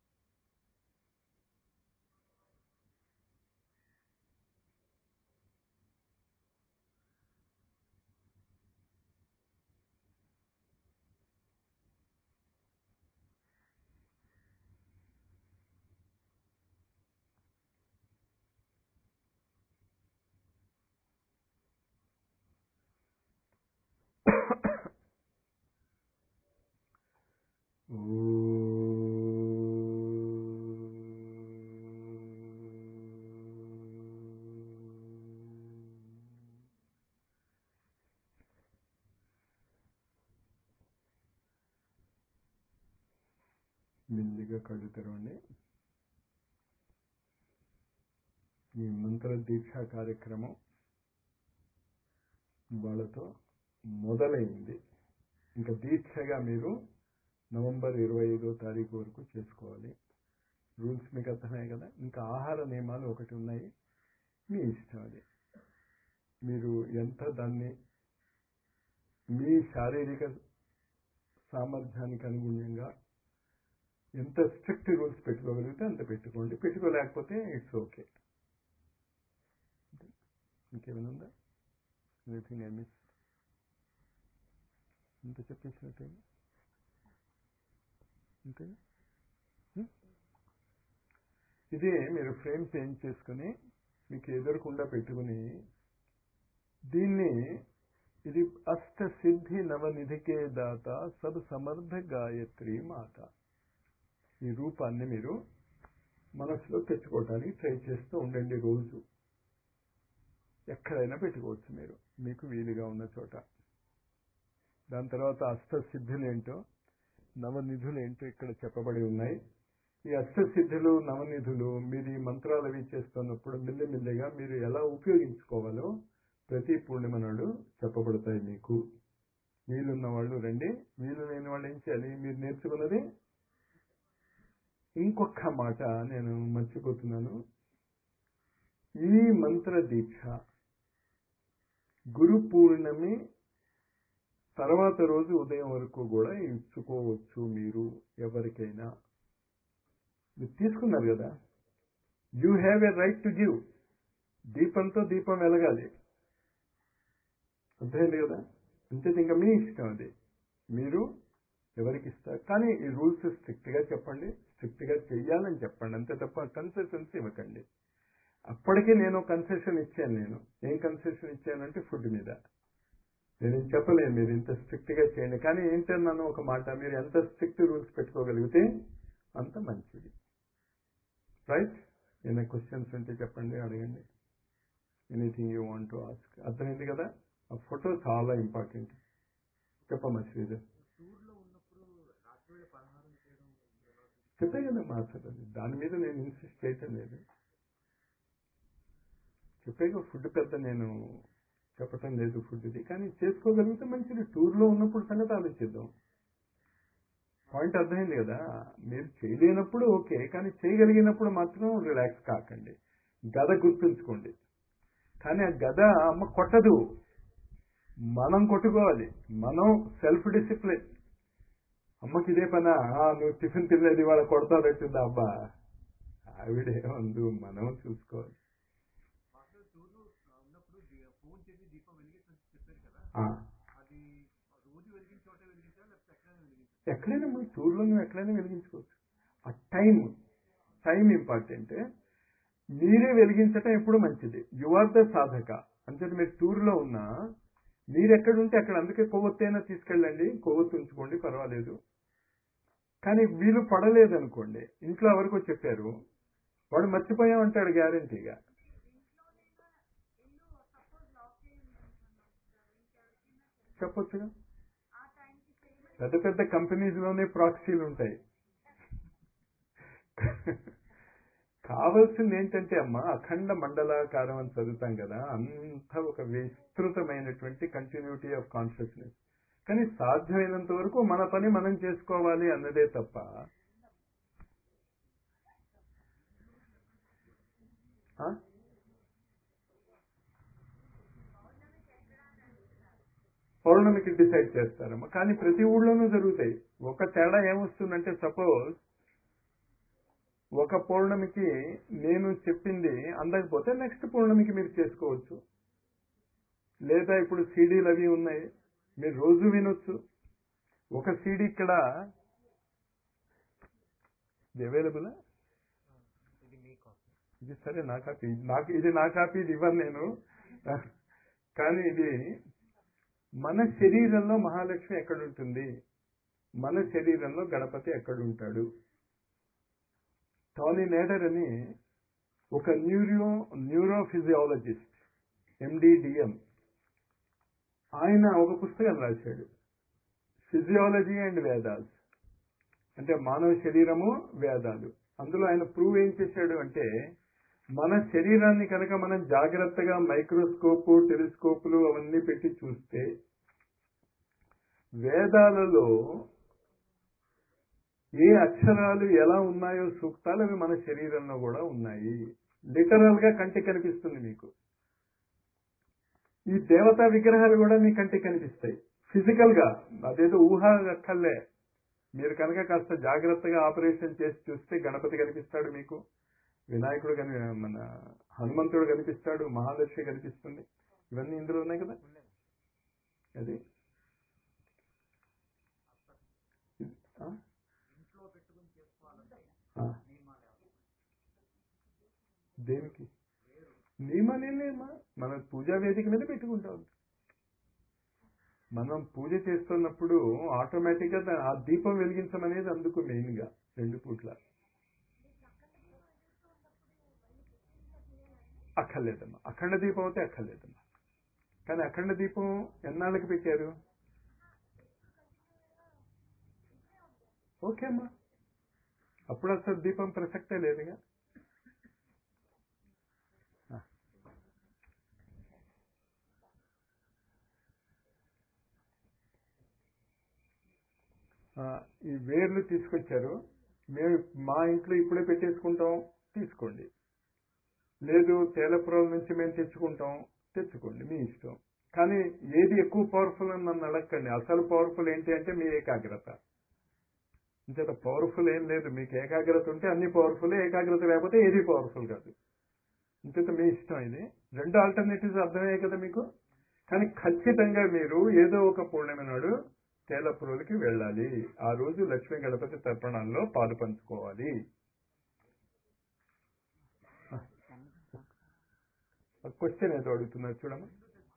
మెల్లిగా కళ్ళు తెరవండి ఈ మంత్ర దీక్షా కార్యక్రమం వాళ్ళతో మొదలైంది ఇంకా దీక్షగా మీరు నవంబర్ ఇరవై ఐదో తారీఖు వరకు చేసుకోవాలి రూల్స్ మీకు అర్థమయ్యాయి కదా ఇంకా ఆహార నియమాలు ఒకటి ఉన్నాయి మీ ఇష్టం అది మీరు ఎంత దాన్ని మీ శారీరక సామర్థ్యానికి అనుగుణ్యంగా ఎంత స్ట్రిక్ట్ రూల్స్ పెట్టుకోగలిగితే అంత పెట్టుకోండి పెట్టుకోలేకపోతే ఇట్స్ ఓకే ఇంకేమైనా ఉందా ఎనీథింగ్ ఐ మిస్ ఇంత చెప్పేసినట్టే అంతే ఇది మీరు ఫ్రేమ్ చేంజ్ చేసుకుని మీకు ఎదురకుండా పెట్టుకుని దీన్ని ఇది అష్ట సిద్ధి నవనిధికే దాత సబ్ సమర్థ గాయత్రి మాత ఈ రూపాన్ని మీరు మనసులో తెచ్చుకోవటానికి ట్రై చేస్తూ ఉండండి రోజు ఎక్కడైనా పెట్టుకోవచ్చు మీరు మీకు వీలుగా ఉన్న చోట దాని తర్వాత అష్ట సిద్ధులేంటో నవనిధులు ఏంటో ఇక్కడ చెప్పబడి ఉన్నాయి ఈ అష్టసిద్ధులు నవనిధులు మీరు ఈ మంత్రాలు అవి చేస్తున్నప్పుడు మెల్లిమెల్లిగా మీరు ఎలా ఉపయోగించుకోవాలో ప్రతి పూర్ణిమ నాడు చెప్పబడతాయి మీకు వీలున్న వాళ్ళు రండి వీలు లేని వాళ్ళు ఏం చేయాలి మీరు నేర్చుకున్నది ఇంకొక మాట నేను మర్చిపోతున్నాను ఈ మంత్ర దీక్ష గురు పూర్ణమి తర్వాత రోజు ఉదయం వరకు కూడా ఇచ్చుకోవచ్చు మీరు ఎవరికైనా మీరు తీసుకున్నారు కదా you have a right to give దీపంతో దీపం వెలగాలి అర్థమైంది కదా అంతే ఇంకా మీ ఇష్టం అది మీరు ఎవరికి ఇస్తారు కానీ ఈ రూల్స్ స్ట్రిక్ట్ గా చెప్పండి స్ట్రిక్ట్ గా చెయ్యాలని చెప్పండి అంతే తప్ప కన్సెషన్స్ ఇవ్వకండి అప్పటికే నేను కన్సెషన్ ఇచ్చాను నేను ఏం కన్సెషన్ ఇచ్చానంటే ఫుడ్ మీద నేను చెప్పలేను మీరు ఇంత స్ట్రిక్ట్ గా చేయండి కానీ ఏంటన్నాను ఒక మాట మీరు ఎంత స్ట్రిక్ట్ రూల్స్ పెట్టుకోగలిగితే అంత మంచిది రైట్ ఏమైనా క్వశ్చన్స్ ఉంటే చెప్పండి అడగండి anything you want to ask అర్థమైంది కదా ఆ ఫోటో చాలా ఇంపార్టెంట్ చెప్పమ్మా శ్రీధర్ చెప్పే కదా మా అసలు అది. దాని మీద నేను ఇన్సిస్ట్ చేయటం లేదు చెప్పేగా ఫుడ్ పెద్ద నేను చెప్పటం లేదు ఫుడ్ది కానీ చేసుకోగలిగితే మంచిది టూర్లో ఉన్నప్పుడు సంగతి ఆలోచిద్దాం పాయింట్ అర్థమైంది కదా మీరు చేయలేనప్పుడు ఓకే కానీ చేయగలిగినప్పుడు మాత్రం రిలాక్స్ కాకండి గద గుర్తుంచుకోండి కానీ ఆ గద అమ్మ కొట్టదు మనం కొట్టుకోవాలి మనం సెల్ఫ్ డిసిప్లిన్ అమ్మకి ఇదే పనా "ఆ, నువ్వు టిఫిన్ తినలేదు ఇవాళ కొడతాడట్టుందా అబ్బా ఆవిడే ఉంది మనం చూసుకోవాలి మాస్టర్ టూర్లో ఉన్నప్పుడు దీ- ఫోన్ చేసి దీపం వెలిగించని చెప్పారు కదా ఆ, అది రోజు వెలిగించే చోట వెలిగించాలా లేకపోతే ఎక్కడైనా వెలిగించాలి ఎక్కడైనా మన టూర్లో నువ్వు ఎక్కడైనా వెలిగించుకోవచ్చు ఆ టైం టైం ఇంపార్టెంట్ మీరే వెలిగించటం ఎప్పుడు మంచిది యు ఆర్ ద సాధక అంటే మీరు టూర్లో ఉన్నా మీరు ఎక్కడుంటే అక్కడ అందుకే కొవ్వొత్తైనా తీసుకెళ్ళండి కొవ్వొత్తు ఉంచుకోండి పర్వాలేదు కానీ వీలు పడలేదు అనుకోండి ఇంట్లో ఎవరికో చెప్పారు వాడు మర్చిపోయామంటాడు గ్యారంటీగా చెప్పొచ్చుగా పెద్ద పెద్ద కంపెనీస్ లోనే ప్రాక్సీలు ఉంటాయి కావాల్సింది ఏంటంటే అమ్మా అఖండ మండలాకారం అని చదువుతాం కదా అంత ఒక విస్తృతమైనటువంటి కంటిన్యూటీ ఆఫ్ కాన్షియస్నెస్ కానీ సాధ్యమైనంత వరకు మన పని మనం చేసుకోవాలి అన్నదే తప్ప ఆ? పౌర్ణమికి డిసైడ్ చేస్తారమ్మా కానీ ప్రతి ఊళ్ళోనూ జరుగుతాయి ఒక తేడా ఏమొస్తుందంటే సపోజ్ ఒక పౌర్ణమికి నేను చెప్పింది అందకపోతే నెక్స్ట్ పౌర్ణమికి మీరు చేసుకోవచ్చు లేదా ఇప్పుడు సీడీలు అవి ఉన్నాయి మీరు రోజు వినొచ్చు ఒక సీడీ ఇక్కడ ఇది అవైలబుల్ ఇది మీ కాపీ ఇది సరే నా కాపీ నాకు ఇది నా కాపీ ఇది ఇవ్వను నేను కానీ ఇది మన శరీరంలో మహాలక్ష్మి ఎక్కడుంటుంది మన శరీరంలో గణపతి ఎక్కడుంటాడు టానీ నేడర్ అని ఒక న్యూరో న్యూరోఫిజియాలజిస్ట్ ఎండిడిఎం ఆయన ఒక పుస్తకం రాశాడు ఫిజియాలజీ అండ్ వేదాస్ అంటే మానవ శరీరము వేదాలు అందులో ఆయన ప్రూవ్ ఏం చేశాడు అంటే మన శరీరాన్ని కనుక మనం జాగ్రత్తగా మైక్రోస్కోపు టెలిస్కోపులు అవన్నీ పెట్టి చూస్తే వేదాలలో ఏ అక్షరాలు ఎలా ఉన్నాయో సూక్తాలు అవి మన శరీరంలో కూడా ఉన్నాయి లిటరల్ గా కంటికి కనిపిస్తుంది మీకు ఈ దేవతా విగ్రహాలు కూడా మీ కంటికి కనిపిస్తాయి ఫిజికల్ గా అదేదో ఊహ అక్కర్లే మీరు కనుక కాస్త జాగ్రత్తగా ఆపరేషన్ చేసి చూస్తే గణపతి కనిపిస్తాడు మీకు వినాయకుడు కని మన హనుమంతుడు కనిపిస్తాడు మహాలక్ష్మి కనిపిస్తుంది ఇవన్నీ ఇందులో ఉన్నాయి కదా అది ఇది- ఆ? ఇంట్లో పెట్టుకుని చేసుకోవాలంటే ఆ. నియమాలు ఏమన్నా? దేనికి నియమాలేమా మన పూజా వేదిక మీద పెట్టుకుంటాం మనం పూజ చేస్తున్నప్పుడు ఆటోమేటిక్ గా దా- ఆ దీపం వెలిగించమనేది అందుకు మెయిన్ గా రెండు పూట్ల అక్కర్లేదమ్మా అఖండ దీపం అయితే అక్కర్లేదమ్మా కానీ అఖండ దీపం ఎన్నాళ్ళకి పెట్టారు ఓకే అమ్మా అప్పుడు అసలు దీపం ప్రసక్తే లేదుగా ఆ. ఆ, ఈ వేర్లు తీసుకొచ్చారు మేము మా ఇంట్లో ఇప్పుడే పెట్టేసుకుంటాం తీసుకోండి లేదు తేలపురం నుంచి మేము తెచ్చుకుంటాం తెచ్చుకోండి మీ ఇష్టం కానీ ఏది ఎక్కువ పవర్ఫుల్ అని నన్ను అడగండి అసలు పవర్ఫుల్ ఏంటి అంటే మీ ఏకాగ్రత ఇంచేత పవర్ఫుల్ ఏం లేదు మీకు ఏకాగ్రత ఉంటే అన్ని పవర్ఫుల్ ఏకాగ్రత లేకపోతే ఏది పవర్ఫుల్ కాదు ఇంచేత మీ ఇష్టం ఇది రెండు ఆల్టర్నేటివ్స్ అర్థమయ్యాయి కదా మీకు కానీ ఖచ్చితంగా మీరు ఏదో ఒక పూర్ణిమ నాడు తేలపురులకి వెళ్ళాలి ఆ రోజు లక్ష్మీ గణపతి తర్పణాల్లో పాలు పంచుకోవాలి క్వశ్చన్ ఏదో అడుగుతున్నారు చూడమ్మా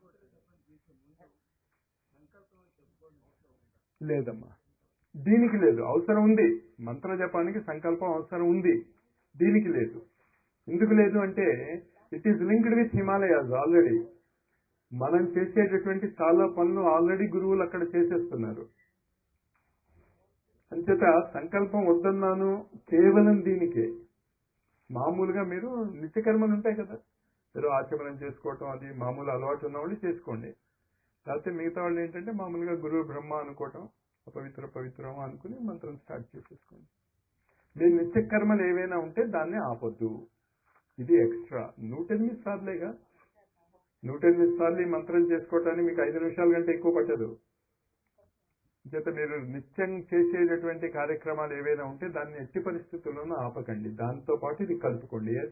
లేదమ్మా దీనికి లేదు అవసరం ఉంది మంత్ర జపానికి సంకల్పం అవసరం ఉంది దీనికి లేదు ఎందుకు లేదు అంటే it is linked with Himalayas already మనం చేసేటటువంటి చాలా పనులు ఆల్రెడీ గురువులు అక్కడ చేసేస్తున్నారు అంచేత సంకల్పం వద్దన్నాను కేవలం దీనికే మామూలుగా మీరు నిత్యకర్మలు ఉంటాయి కదా మీరు ఆచమనం చేసుకోవటం అది మామూలు అలవాటు ఉన్న వాళ్ళు చేసుకోండి లేకపోతే మిగతా వాళ్ళు ఏంటంటే మామూలుగా గురువు బ్రహ్మ అనుకోవటం అపవిత్ర పవిత్రం అనుకుని మంత్రం స్టార్ట్ చేసేసుకోండి మీరు నిత్యకర్మలు ఏవైనా ఉంటే దాన్ని ఆపొద్దు ఇది ఎక్స్ట్రా నూట ఎనిమిది సార్లేగా నూట ఎనిమిది సార్లు ఈ మంత్రం చేసుకోవటానికి మీకు ఐదు నిమిషాల కంటే ఎక్కువ పట్టదు చేత మీరు నిత్యం చేసేటటువంటి కార్యక్రమాలు ఏవైనా ఉంటే దాన్ని ఎట్టి పరిస్థితుల్లోనూ ఆపకండి దాంతో పాటు ఇది కలుపుకోండి ఎస్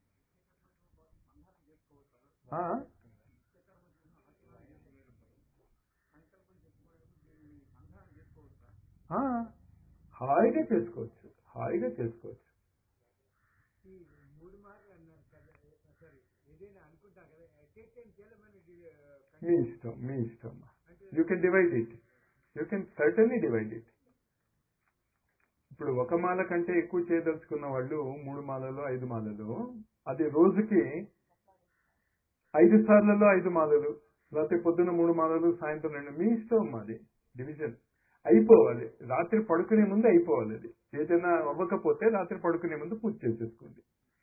హాయిగా చేసుకోవచ్చు హాయిగా చేసుకోవచ్చు ఈ మూడు మార్లు అన్నారు కదా సారీ ఏదైనా అనుకుంటాం కదా ఎట్ ఏ టైం చేయాలని మీ ఇష్టం మీ ఇష్టం you can divide it you can certainly divide it ఇప్పుడు ఒక మాల కంటే ఎక్కువ చేయదలుచుకున్న వాళ్ళు మూడు మాలలో ఐదు మాలలు అది రోజుకి ఐదు సార్లలో ఐదు మాలలు లేకపోతే పొద్దున్న మూడు మాలలు సాయంత్రం రెండు మీ ఇష్టం మాది డివిజన్ అయిపోవాలి రాత్రి పడుకునే ముందు అయిపోవాలి అది ఏదైనా అవ్వకపోతే రాత్రి పడుకునే ముందు పూజ చేసేసుకోండి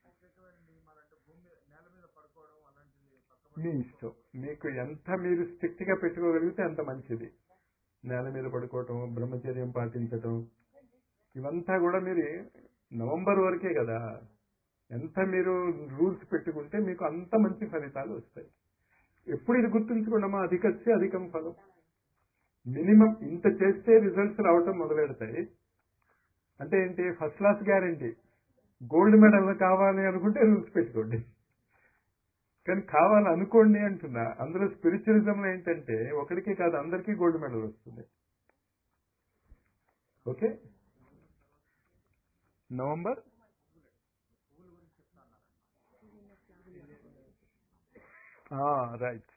నేల మీద పడుకోవడం అలాంటిది పక్క మీ ఇష్టం మీకు ఎంత మీరు స్ట్రిక్ట్ గా పెట్టుకోగలిగితే అంత మంచిది నేల మీద పడుకోవటం బ్రహ్మచర్యం పాటించటం ఇవంతా కూడా మీరు నవంబర్ వరకే కదా ఎంత మీరు రూల్స్ పెట్టుకుంటే మీకు అంత మంచి ఫలితాలు వస్తాయి ఎప్పుడు ఇది గుర్తుంచుకోండమా అధికస్తే అధికం ఫలం మినిమం ఇంత చేస్తే రిజల్ట్స్ రావటం మొదలెడతాయి అంటే ఏంటి first class guarantee gold medal కావాలి అనుకుంటే రూల్స్ పెట్టుకోండి కానీ కావాలి అనుకోండి అంటున్నా అందులో స్పిరిచువలిజంలో ఏంటంటే ఒకడికి కాదు అందరికీ గోల్డ్ మెడల్ వస్తుంది okay November right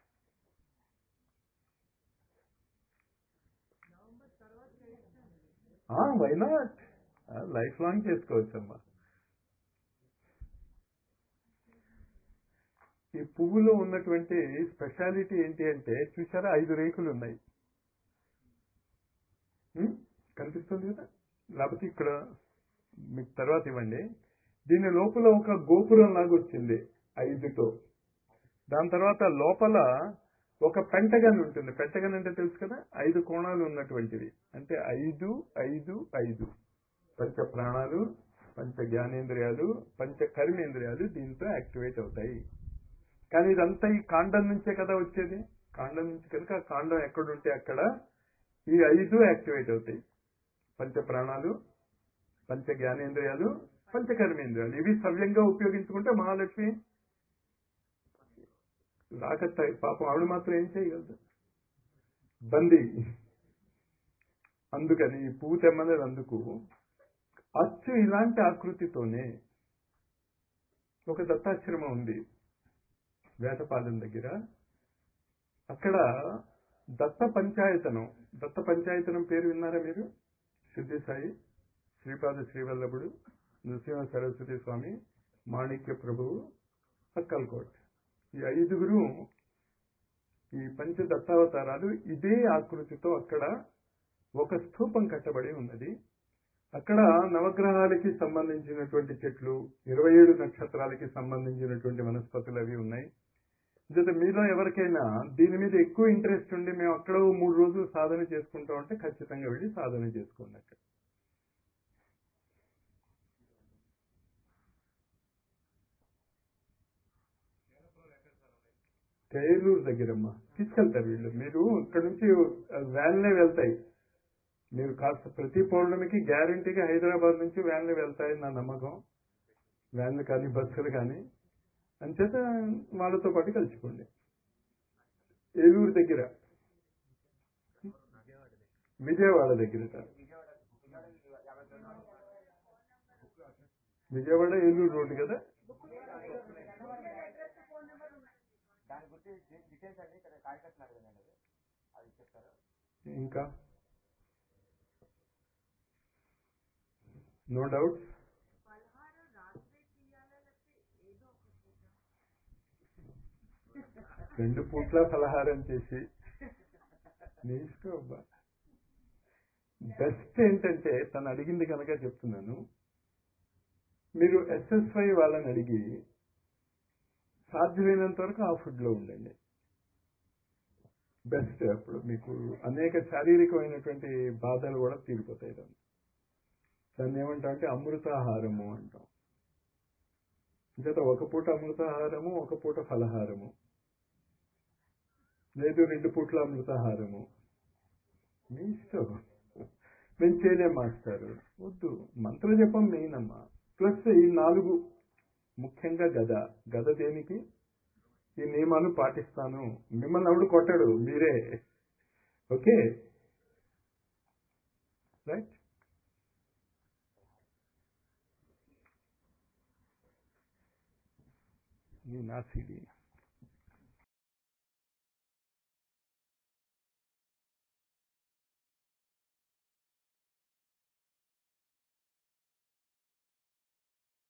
why not life long చేసుకోవచ్చమ్మా ఈ పువ్వులో ఉన్నటువంటి స్పెషాలిటీ ఏంటి అంటే చూసారా ఐదు రేకులు ఉన్నాయి ఉం? కనిపిస్తుంది కదా లేకపోతే ఇక్కడ మీకు తర్వాత ఇవ్వండి దీని లోపల ఒక గోపురం లాగా వచ్చింది ఐదుతో దాని తర్వాత లోపల ఒక పెంటగన్ ఉంటుంది పెంటగన్ అంటే తెలుసు కదా ఐదు కోణాలు ఉన్నటువంటివి అంటే ఐదు ఐదు ఐదు పంచ ప్రాణాలు పంచ జ్ఞానేంద్రియాలు పంచ కర్మేంద్రియాలు దీంతో యాక్టివేట్ అవుతాయి కానీ ఇదంతా ఈ కాండం నుంచే కదా వచ్చేది కాండం నుంచి కనుక ఆ కాండం ఎక్కడుంటే అక్కడ ఈ ఐదు యాక్టివేట్ అవుతాయి పంచ ప్రాణాలు పంచ జ్ఞానేంద్రియాలు పంచ కర్మేంద్రియాలు ఇవి సవ్యంగా ఉపయోగించుకుంటే మహాలక్ష్మి రాకత్తాయి పాపం ఆవిడ మాత్రం ఏం చేయగలదు బందీ అందుకని ఈ పువ్వు తెమ్మనేది అందుకు అచ్చు ఇలాంటి ఆకృతితోనే ఒక దత్తాశ్రమం ఉంది వేటపాలెం దగ్గర అక్కడ దత్త పంచాయతనం దత్త పంచాయతనం పేరు విన్నారా మీరు సిద్ధి సాయి శ్రీపాద శ్రీవల్లభుడు నృసింహ సరస్వతి స్వామి మాణిక్య ప్రభువు అక్కల్కోట్ ఈ ఐదుగురు ఈ పంచ దత్తావతారాలు ఇదే ఆకృతితో అక్కడ ఒక స్థూపం కట్టబడి ఉన్నది అక్కడ నవగ్రహాలకి సంబంధించినటువంటి చెట్లు ఇరవై ఏడు నక్షత్రాలకి సంబంధించినటువంటి వనస్పతులు అవి ఉన్నాయి జత మీలో ఎవరికైనా దీని మీద ఎక్కువ ఇంట్రెస్ట్ ఉండి మేము అక్కడ ఓ మూడు రోజులు సాధన చేసుకుంటాం అంటే ఖచ్చితంగా వెళ్ళి సాధన చేసుకోండి అక్కడ తేలూరు దగ్గరమ్మా తీసుకెళ్తారు వీళ్ళు మీరు ఇక్కడ నుంచి వ్యాన్లే వెళ్తాయి మీరు కాస్త ప్రతి పౌర్ణమికి గ్యారంటీగా హైదరాబాద్ నుంచి వ్యాన్లు వెళ్తాయని నా నమ్మకం వ్యాన్లు కానీ బస్సులు కానీ అంచేత వాళ్ళతో పాటు కలిసిపోండి ఏలూరు దగ్గర విజయవాడ దగ్గరట విజయవాడ ఏలూరు రోడ్డు కదా దాని గురించి డీటెయిల్స్ అన్ని ఇక్కడ కార్యకర్తలు అడగండి అది అది చెప్తారా ఇంకా నో డౌట్ పలహారం రాత్రి తీయాలా లేకపోతే ఏదో ఒక పూట రెండు పూట్ల ఫలహారం చేసి నీ ఇష్టం అబ్బా బెస్ట్ ఏంటంటే తను అడిగింది కనుక చెప్తున్నాను మీరు ఎస్ఎస్వై వాళ్ళని అడిగి సాధ్యమైనంత వరకు ఆ ఫుడ్ లో ఉండండి బెస్ట్ అప్పుడు మీకు అనేక శారీరకమైనటువంటి బాధలు కూడా తీరిపోతాయి దాన్ని దాన్ని ఏమంటాం అంటే అమృతాహారము అంటాం చేత ఒక పూట అమృతాహారము ఒక పూట ఫలహారము లేదు రెండు పూట్ల అమృతాహారము మీ ఇష్టం మేము చేయలేం మాస్టారు వద్దు మంత్ర జపం మెయిన్ అమ్మా ప్లస్ ఈ నాలుగు ముఖ్యంగా గద గద దేనికి ఈ నియమాలు పాటిస్తాను మిమ్మల్ని ఎవడు కొట్టాడు మీరే ఓకే రైట్ ఈ నా సిడి